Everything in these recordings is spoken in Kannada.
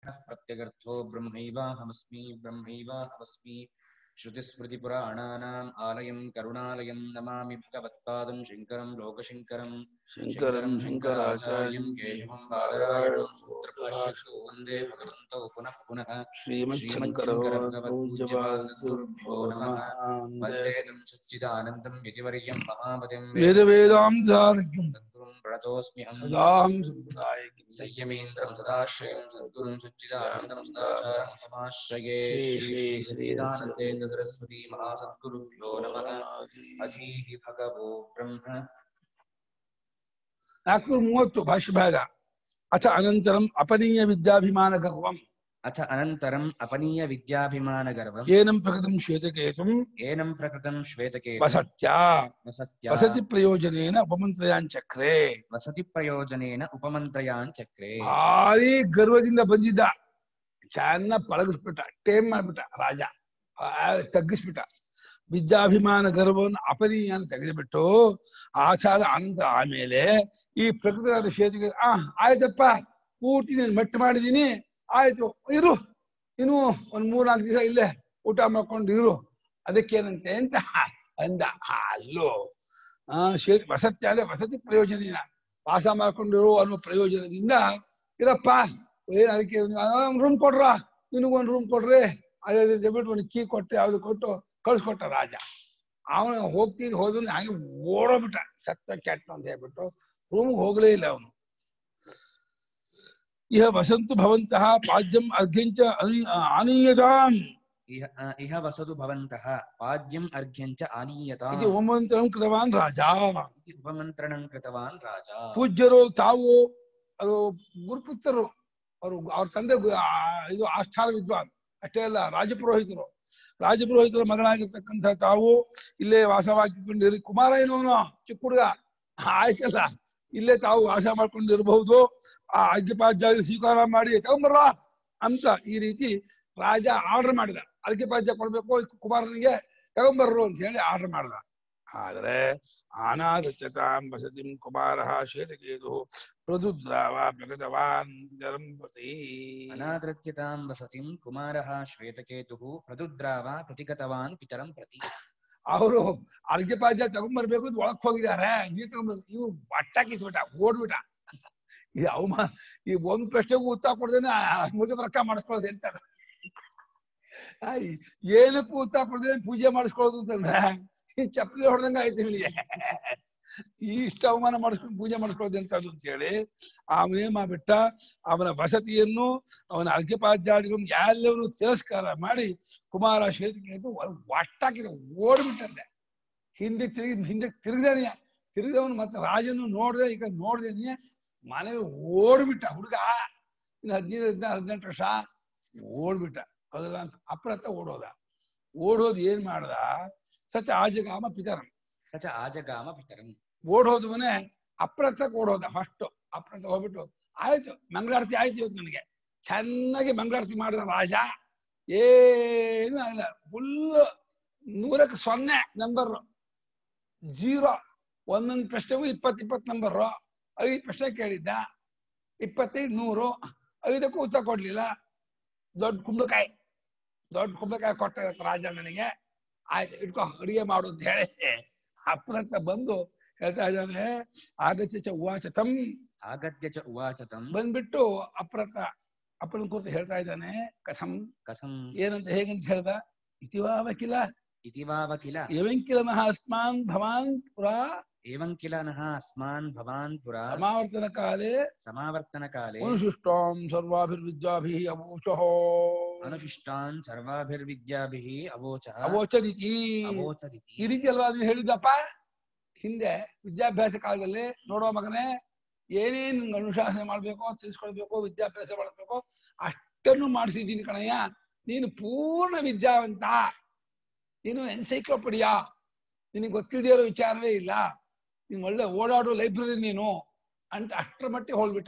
प्रत्यगर्थो ब्रह्मैवाहमस्मि ब्रह्मैवाहमस्मि श्रुतिस्मृतिपुराणानाम् आलयं करुणालयं नमामि भगवत्पादं शङ्करं लोकशङ्करम् ಶಂಕರಂ ಶಂಕರಾಚಾರ್ಯಂ केशवं बादरायणं सूत्रभाष्यकृतो वन्दे भगवन्तौ पुनः पुनः ಶ್ರೀಮಚ್ಛಂಕರ भगवद्पूज्यपादगुरुभ्यो नमः वन्दे तं सच्चिदानन्दं यतिवर्यं महामतिं ವೇದ ವೇದಾಂತಾರ್ಘ್ಯಂ सद्गुरुं प्रणतोऽस्म्यहम् ಸದಾಂ ಸಂಪ್ರದಾಯಕ್ಕೆ संयमेन्द्रं सदाश्रयं सद्गुरुं सच्चिदानन्दं सदाचारं समाश्रये श्री- श्री श्री- श्री सच्चिदानन्देन्द्र सरस्वती महासद्गुरुभ्यो नमः अधीः भगवो ब्रह्म ನಾಲ್ಕು ಮೂವತ್ತು ಭಾಷ್ಯ ಭಾಗ ಅಥ ಅನಂತರಂ ಅಪನೀಯ ವಿದ್ಯಾಭಿಮಾನ ಗರ್ವಂ अथ अनन्तरम् अपनीयविद्याभिमानगर्वम् ಏನಂ ಪ್ರಕೃತಂ ಶ್ವೇತಕೇತುಂ एनं प्रकृतं श्वेतके ವಸತ್ಯ वसत्या ವಸತಿ ಪ್ರಯೋಜನೇನ ಉಪಮಂತ್ರಯಾಂಚಕ್ರೆ वसति प्रयोजनेन उपमन्त्रयान् चक्रे ಭಾರಿ ಗರ್ವದಿಂದ ಬಂದಿದ್ದ ಚೆನ್ನಾಗಿ ಪಳಗಿಸ್ಬಿಟ್ಟ ಟೇಮ್ ಮಾಡ್ಬಿಟ್ಟ ರಾಜ ಆ, ತಗ್ಗಿಸ್ಬಿಟ್ಟ ವಿದ್ಯಾಭಿಮಾನ ಗರ್ವವನ್ನು ಅಪನೀಯ ಅಂತ ತೆಗೆದುಬಿಟ್ಟು ಆಚಾರ ಅಂತ ಆಮೇಲೆ ಈ ಪ್ರಕೃತಿ ಕ್ಷೇತ್ರಕ್ಕೆ ಆ ಆಯ್ತಪ್ಪ ಪೂರ್ತಿ ನೀನು ಮಟ್ಟ ಮಾಡಿದೀನಿ ಆಯ್ತು ಇರು ಇನ್ನು ಒಂದ್ ಮೂರ್ನಾಲ್ಕು ದಿವಸ ಇಲ್ಲೇ ಊಟ ಮಾಡ್ಕೊಂಡು ಇರು ಅದಕ್ಕೇನಂತೆ ಅಂತ ಅಂದ ಆ, ಅಲ್ಲೋ ಆ ಶೇ ವಸತ್ಯಾಲೆ ವಸತಿ ಪ್ರಯೋಜನದಿಂದ ವಾಸ ಮಾಡ್ಕೊಂಡಿರು ಅನ್ನೋ ಪ್ರಯೋಜನದಿಂದ ಇರಪ್ಪ ಏನ್ ಅದಕ್ಕೆ ರೂಮ್ ಕೊಡ್ರ ನಿನಗೊಂದು ರೂಮ್ ಕೊಡ್ರಿ ಅದೇ ರೀತಿ ಬಿಟ್ಟು ಒಂದು ಕೀ ಕೊಟ್ಟು ಯಾವ್ದು ಕೊಟ್ಟು ಕಳ್ಸ್ಕೊಟ್ಟ ರಾಜ ಅವನು ಹೋಗ್ತೀನಿ ಹೋದ್ರೆ ಹಾಗೆ ಓಡೋಗ್ಬಿಟ್ಟ ಸತ್ತ ಕೆಟ್ಟ ಅಂತ ಹೇಳ್ಬಿಟ್ಟು ರೂಮ್ಗೆ ಹೋಗ್ಲೇ ಇಲ್ಲ ಅವನು ಇಹ ವಸಂತು ಭವಂತಹ ಪಾದ್ಯಂ ಅರ್ಘ್ಯಂಚ ಅನಿ- ಆನೀಯತಾಂ इह अ- इह वसतु भवन्तः पाद्यम् अर्घ्यं च आनीयता ಇದು ಓಮಂತ್ರಂ ಕೃತವಾನ್ ರಾಜ इति उपमन्त्रणं कृतवान् राजा ಪೂಜ್ಯರು ತಾವು ಅದು ಗುರುಪುತ್ರರು ಅವರು ಅವ್ರ ತಂದೆ ಗು- ಆ, ಇದು ಆಸ್ಥಾನ ವಿದ್ವಾನ್ ಅಷ್ಟೇ ಅಲ್ಲ ರಾಜಪುರೋಹಿತರು ರಾಜಪುರೋಹಿತರ ಮಗನಾಗಿರ್ತಕ್ಕಂಥ ತಾವು ಇಲ್ಲೇ ವಾಸವಾಗಿಕೊಂಡಿರಿ ಕುಮಾರ ಏನೋನು ಚಿಕ್ಕ ಹುಡುಗ ಆಯ್ತಲ್ಲ ಇಲ್ಲೇ ತಾವು ವಾಸ ಮಾಡ್ಕೊಂಡಿರಬಹುದು ಆ ಅರ್ಘ್ಯಪಾದ್ಯ ಸ್ವೀಕಾರ ಮಾಡಿ ತಗೊಂಬರ್ರ ಅಂತ ಈ ರೀತಿ ರಾಜ ಆರ್ಡರ್ ಮಾಡಿದ ಅರ್ಘ್ಯಪಾದ್ಯ ಕೊಡ್ಬೇಕು ಈ ಕುಮಾರನಿಗೆ ತಗೊಂಬರ್ರು ಅಂತ ಹೇಳಿ ಆರ್ಡರ್ ಮಾಡಿದ ಆದ್ರೆ ಅನಾಗತ್ಯತಾಂ ವಸತಿಂ ಕುಮಾರ ಶ್ವೇತಕೇತು ಪ್ರದುದ್ರಾವ ಪ್ರಗತವಾನ್ ಜರಂಪತಿ अनादृत्यतां वसतिं कुमारः श्वेतकेतुः प्रदुद्राव प्रतिगतवान् पितरं प्रति ಅವರು ಅರ್ಘ್ಯಪಾದ್ಯ ತಗೊಂಡ್ಬರ್ಬೇಕು ಅಂತ ಒಳಕ್ ಹೋಗಿದ್ದಾರೆ ನೀರ್ ತಗೊಂಡ್ಬರ್ಬೇಕು ಇವು ಬಟ್ಟ ಕಿತ್ಬಿಟ್ಟ ಓಡ್ಬಿಟ್ಟ ಇದು ಅವಮಾನ ಈ ಒಂದ್ ಪ್ರಶ್ನೆಗೂ ಉತ್ತರ ಕೊಡ್ದೇನೆ ಮುದ್ದೆ ಪ್ರಕ ಮಾಡಿಸ್ಕೊಳ್ಳೋದು ಅಂತಾರೆ ಆಯ್, ಏನಕ್ಕೂ ಉತ್ತರ ಕೊಡ್ದೇನೆ ಪೂಜೆ ಮಾಡಿಸ್ಕೊಳ್ಳೋದು ಅಂತಂದ್ರೆ ಈ ಚಪ್ಪಲಿ ಹೊಡೆದಂಗ ಆಯ್ತು ಇವನಿಗೆ ಇಷ್ಟ ಅವಮಾನ ಮಾಡಿಸ್ಕೊಂಡು ಪೂಜೆ ಮಾಡಿಸ್ಕೊಳ್ಳೋದು ಎಂತದ್ದು ಅಂತ ಹೇಳಿ ಅವನೇ ಮಾಡ್ಬಿಟ್ಟ ಅವನ ವಸತಿಯನ್ನು ಅವನ ಅರ್ಘ್ಯಪಾದ್ಯಾದಿಗಳನ್ನು ಎಲ್ಲವನ್ನು ತಿರಸ್ಕಾರ ಮಾಡಿ ಕುಮಾರ ಶ್ವೇತಕೇತು ಒಟ್ಟಾಕಿದ ಓಡ್ಬಿಟ್ಟಂತೆ ಹಿಂದೆ ತಿರುಗಿ ಹಿಂದೆ ತಿರುಗಿದಾನೆ ತಿರುಗಿದವನು ಮತ್ತೆ ರಾಜನು ನೋಡ್ದೆ ಈಗ ನೋಡ್ದೇನೆ ಮನೆಗೆ ಓಡ್ಬಿಟ್ಟ ಹುಡುಗ ಇನ್ನು ಹದಿನೈದು ಹದಿನಾರು ಹದಿನೆಂಟು ವರ್ಷ ಓಡ್ಬಿಟ್ಟ ಹೌದಲ್ಲ ಅಪ್ರತ್ತ ಓಡೋದ ಓಡೋದು ಏನ್ ಮಾಡ್ದ ಸಚ ಆಜಗಾಮ ಪಿತರಂ स च आजगाम पितरम् ಓಡೋದವನೇ ಅಪ್ರತ್ತಕ್ಕೆ ಓಡೋದ ಫಸ್ಟ್ ಅಪ್ರತ್ತ ಹೋಗ್ಬಿಟ್ಟು ಆಯ್ತು ಮಂಗಳಾರತಿ ಆಯ್ತು ಇವತ್ತು ನನಗೆ ಚೆನ್ನಾಗಿ ಮಂಗಳಾರತಿ ಮಾಡಿದ ರಾಜ ಏನು ಇಲ್ಲ ಫುಲ್ ನೂರಕ್ಕೆ ಸೊನ್ನೆ ನಂಬರ್ ಜೀರೋ ಒಂದೊಂದು ಪ್ರಶ್ನೆಗೂ ಇಪ್ಪತ್ತು ಇಪ್ಪತ್ತು ನಂಬರ್ ಐದು ಪ್ರಶ್ನೆ ಕೇಳಿದ್ದ ಇಪ್ಪತ್ತೈದು ನೂರು ಐದಕ್ಕೂ ಉತ್ತರ ಕೊಡ್ಲಿಲ್ಲ ದೊಡ್ಡ ಕುಂಬಳಕಾಯಿ ದೊಡ್ಡ ಕುಂಬಳಕಾಯಿ ಕೊಟ್ಟ ಇವತ್ತು ರಾಜ ನನಗೆ ಆಯ್ತು ಇಟ್ಕೋ ಅಡಿಗೆ ಮಾಡು ಅಂತ ಹೇಳಿ ಅಪ್ರತ್ತ ಬಂದು ಹೇಳ್ತಾ ಇದ್ದಾನೆ ಆಗಚ್ಚ ಚ ಉವಾಚ ತಂ आगत्य च उवाच तं ಬಂದ್ಬಿಟ್ಟು ಅಪ್ರತ ಅಪ್ಪನ ಕೂತು ಹೇಳ್ತಾ ಇದ್ದಾನೆ ಕಥಂ कथम् ಏನಂತ ಹೇಗಂತ ಹೇಳ್ದ ಇತಿವಾವ ಕಿಲ इति वाव किल ಎವೆಂಕಿಲ ಮಹ ಅಸ್ಮಾನ್ ಭವಾನ್ ಪುರಾ एवं किल नः अस्मान् भवान् पुरा ಸಮಾವರ್ತನ ಕಾಲೇ समावर्तनकाले ಅನುಶಿಷ್ಟಾಂ ಸರ್ವಾಭಿರ್ವಿದ್ಯಾಭಿಃ ಅವೋಚಃ अनुशिष्टान् सर्वाभिर्विद्याभिः अवोचः ಅವೋಚದಿತಿ ಈ अवोचदिति ರೀತಿ ಅಲ್ವಾ ನೀನು ಹೇಳಿದ್ದಪ್ಪ ಹಿಂದೆ ವಿದ್ಯಾಭ್ಯಾಸ ಕಾಲದಲ್ಲಿ ನೋಡೋ ಮಗನೇ ಏನೇನ್ ನಿಂಗೆ ಅನುಶಾಸನೆ ಮಾಡ್ಬೇಕೋ ತಿಳಿಸ್ಕೊಳ್ಬೇಕು ವಿದ್ಯಾಭ್ಯಾಸ ಮಾಡಬೇಕು ಅಷ್ಟನ್ನು ಮಾಡಿಸಿದ್ದೀನಿ ಕಣಯ್ಯ ನೀನು ಪೂರ್ಣ ವಿದ್ಯಾವಂತ ನೀನು ಎನ್ಸೈಕ್ಲೋಪಡಿಯಾ ನಿನಗೆ ಗೊತ್ತಿದೆಯೋ ವಿಚಾರವೇ ಇಲ್ಲ ನೀನು ಒಳ್ಳೆ ಓಡಾಡೋ ಲೈಬ್ರರಿ ನೀನು ಅಂತ ಅಷ್ಟರ ಮಟ್ಟಿಗೆ ಹೋಗ್ಬಿಟ್ಟ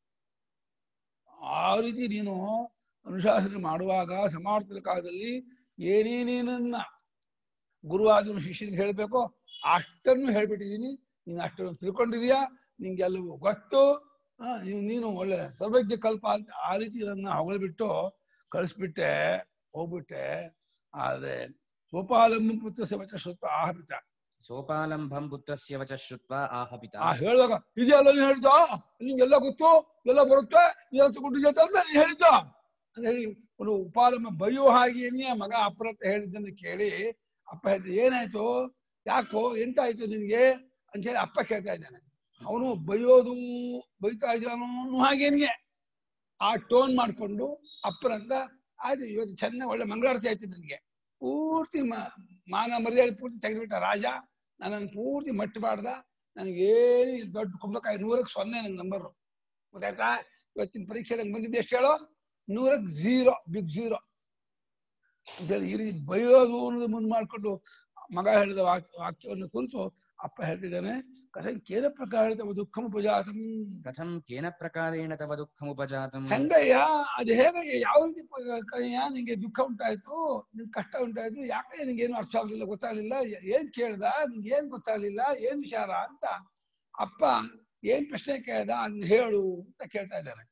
ಆ ರೀತಿ ನೀನು ಅನುಶಾಸನೆ ಮಾಡುವಾಗ ಸಮಾರ್ಥನ ಕಾಲದಲ್ಲಿ ಏನೇನೇನನ್ನ ಗುರುವಾದನು ಶಿಷ್ಯನಿಗೆ ಹೇಳ್ಬೇಕೋ ಅಷ್ಟನ್ನು ಹೇಳ್ಬಿಟ್ಟಿದೀನಿ ನೀನು ಅಷ್ಟನ್ನು ತಿಳ್ಕೊಂಡಿದೀಯಾ ನಿಂಗೆಲ್ಲವೂ ಗೊತ್ತು ಆ, ನೀನು- ನೀನು ಒಳ್ಳೆ ಸರ್ವಜ್ಞ ಕಲ್ಪ ಅಂತ ಆ ರೀತಿ ನನ್ನ ಹೊಗಳ್ಬಿಟ್ಟು ಕಳಿಸ್ಬಿಟ್ಟೆ ಹೋಗ್ಬಿಟ್ಟೆ ಆದ್ರೆ ಗೋಪಾಲಮ್ಮ ಪುತ್ರ ಸವಚ ಶ್ರುತ್ವ ಆಹಪಿತ ಸೋಪಾಲಂಭಂ ಪುತ್ರಸ್ಯ ವಚ ಶ್ರುತ್ವ ಆಹಪಿತ ಆ ಹೇಳಿದಾಗ ಇದೆಯಲ್ಲ ನೀನ್ ಹೇಳಿದ್ದ ನಿಂಗೆಲ್ಲ ಗೊತ್ತು ಎಲ್ಲ ಬರುತ್ತೆ ಎಲ್ಲ ತಗೊಂಡಿದ್ದೆ ಅಂತ ನೀನ್ ಹೇಳಿದ್ದ ಅಂತ ಹೇಳಿ ಒಂದು ಉಪಾಲಮ್ಮ ಬೈಯೋ ಹಾಗೇನೆ ಮಗ ಅಪ್ರತ ಹೇಳಿದ್ದನ್ನು ಕೇಳಿ ಅಪ್ಪ ಹೇಳಿದ ಏನಾಯ್ತು ಯಾಕೋ ಎಂತಾಯ್ತು ನಿನ್ಗೆ ಅಂತ ಹೇಳಿ ಅಪ್ಪ ಕೇಳ್ತಾ ಇದ್ದಾನೆ ಅವನು ಬೈಯೋದು ಬೈತಾ ಇದ್ದಾನು ಅನ್ನೋ ಹಾಗೇನಿಗೆ ಆ ಟೋನ್ ಮಾಡ್ಕೊಂಡು ಅಪ್ಪನಂತ ಆಯ್ತು ಇವತ್ತು ಚೆನ್ನಾಗಿ ಒಳ್ಳೆ ಮಂಗಳಾರತಿ ಆಯ್ತು ನನಗೆ ಪೂರ್ತಿ ಮ- ಮಾನ ಮರ್ಯಾದೆ ಪೂರ್ತಿ ತೆಗೆದುಬಿಟ್ಟ ರಾಜ ನನ್ನನ್ನು ಪೂರ್ತಿ ಮಟ್ಟ ಮಾಡ್ದ ನನಗೇನು ಇಲ್ಲ, ದೊಡ್ಡ ಕುಂಬಳಕಾಯಿ ನೂರಕ್ಕೆ ಸೊನ್ನೆ ನಂಗೆ ನಂಬರು ಗೊತ್ತಾಯ್ತಾ ಇವತ್ತಿನ ಪರೀಕ್ಷೆ ನಂಗೆ ಬಂದಿದ್ದು ಎಷ್ಟು ಹೇಳೋ ನೂರಕ್ಕೆ ಝೀರೋ ಬಿಗ್ ಝೀರೋ ಅಂತೇಳಿ ಈ ರೀತಿ ಬೈಯೋದು ಅನ್ನೋದು ಮುಂದೆ ಮಾಡ್ಕೊಂಡು ಮಗ ಹೇಳಿದ ವಾಕ್ಯ ವಾಕ್ಯವನ್ನು ಕುರಿತು ಅಪ್ಪ ಹೇಳ್ತಿದ್ದಾನೆ ಕಥಂ ಕೇನ ಪ್ರಕಾರ ದುಃಖಂ ಉಪಜಾತಂ ಕಥಂ ಕೇನ ಪ್ರಕಾರೇಣ ತವ ದುಃಖಮುಪಜಾತಂ ಹೆಂಗಯ್ಯ ಅದು ಹೇಗಯ್ಯ ಯಾವ ರೀತಿ ಪ- ಕಯ್ಯ ನಿಂಗೆ ದುಃಖ ಉಂಟಾಯ್ತು ನಿನ್ ಕಷ್ಟ ಉಂಟಾಯ್ತು ಯಾಕೆ ನಿಂಗೆ ಏನು ಅರ್ಥ ಆಗ್ಲಿಲ್ಲ ಗೊತ್ತಾಗ್ಲಿಲ್ಲ ಏ- ಏನ್ ಕೇಳ್ದ ನಿಂಗೆ ಏನ್ ಗೊತ್ತಾಗ್ಲಿಲ್ಲ ಏನ್ ವಿಚಾರ ಅಂತ ಅಪ್ಪ ಏನ್ ಪ್ರಶ್ನೆ ಕೇಳ್ದ ಅದ್ನ ಹೇಳು ಅಂತ ಕೇಳ್ತಾ ಇದ್ದಾನೆ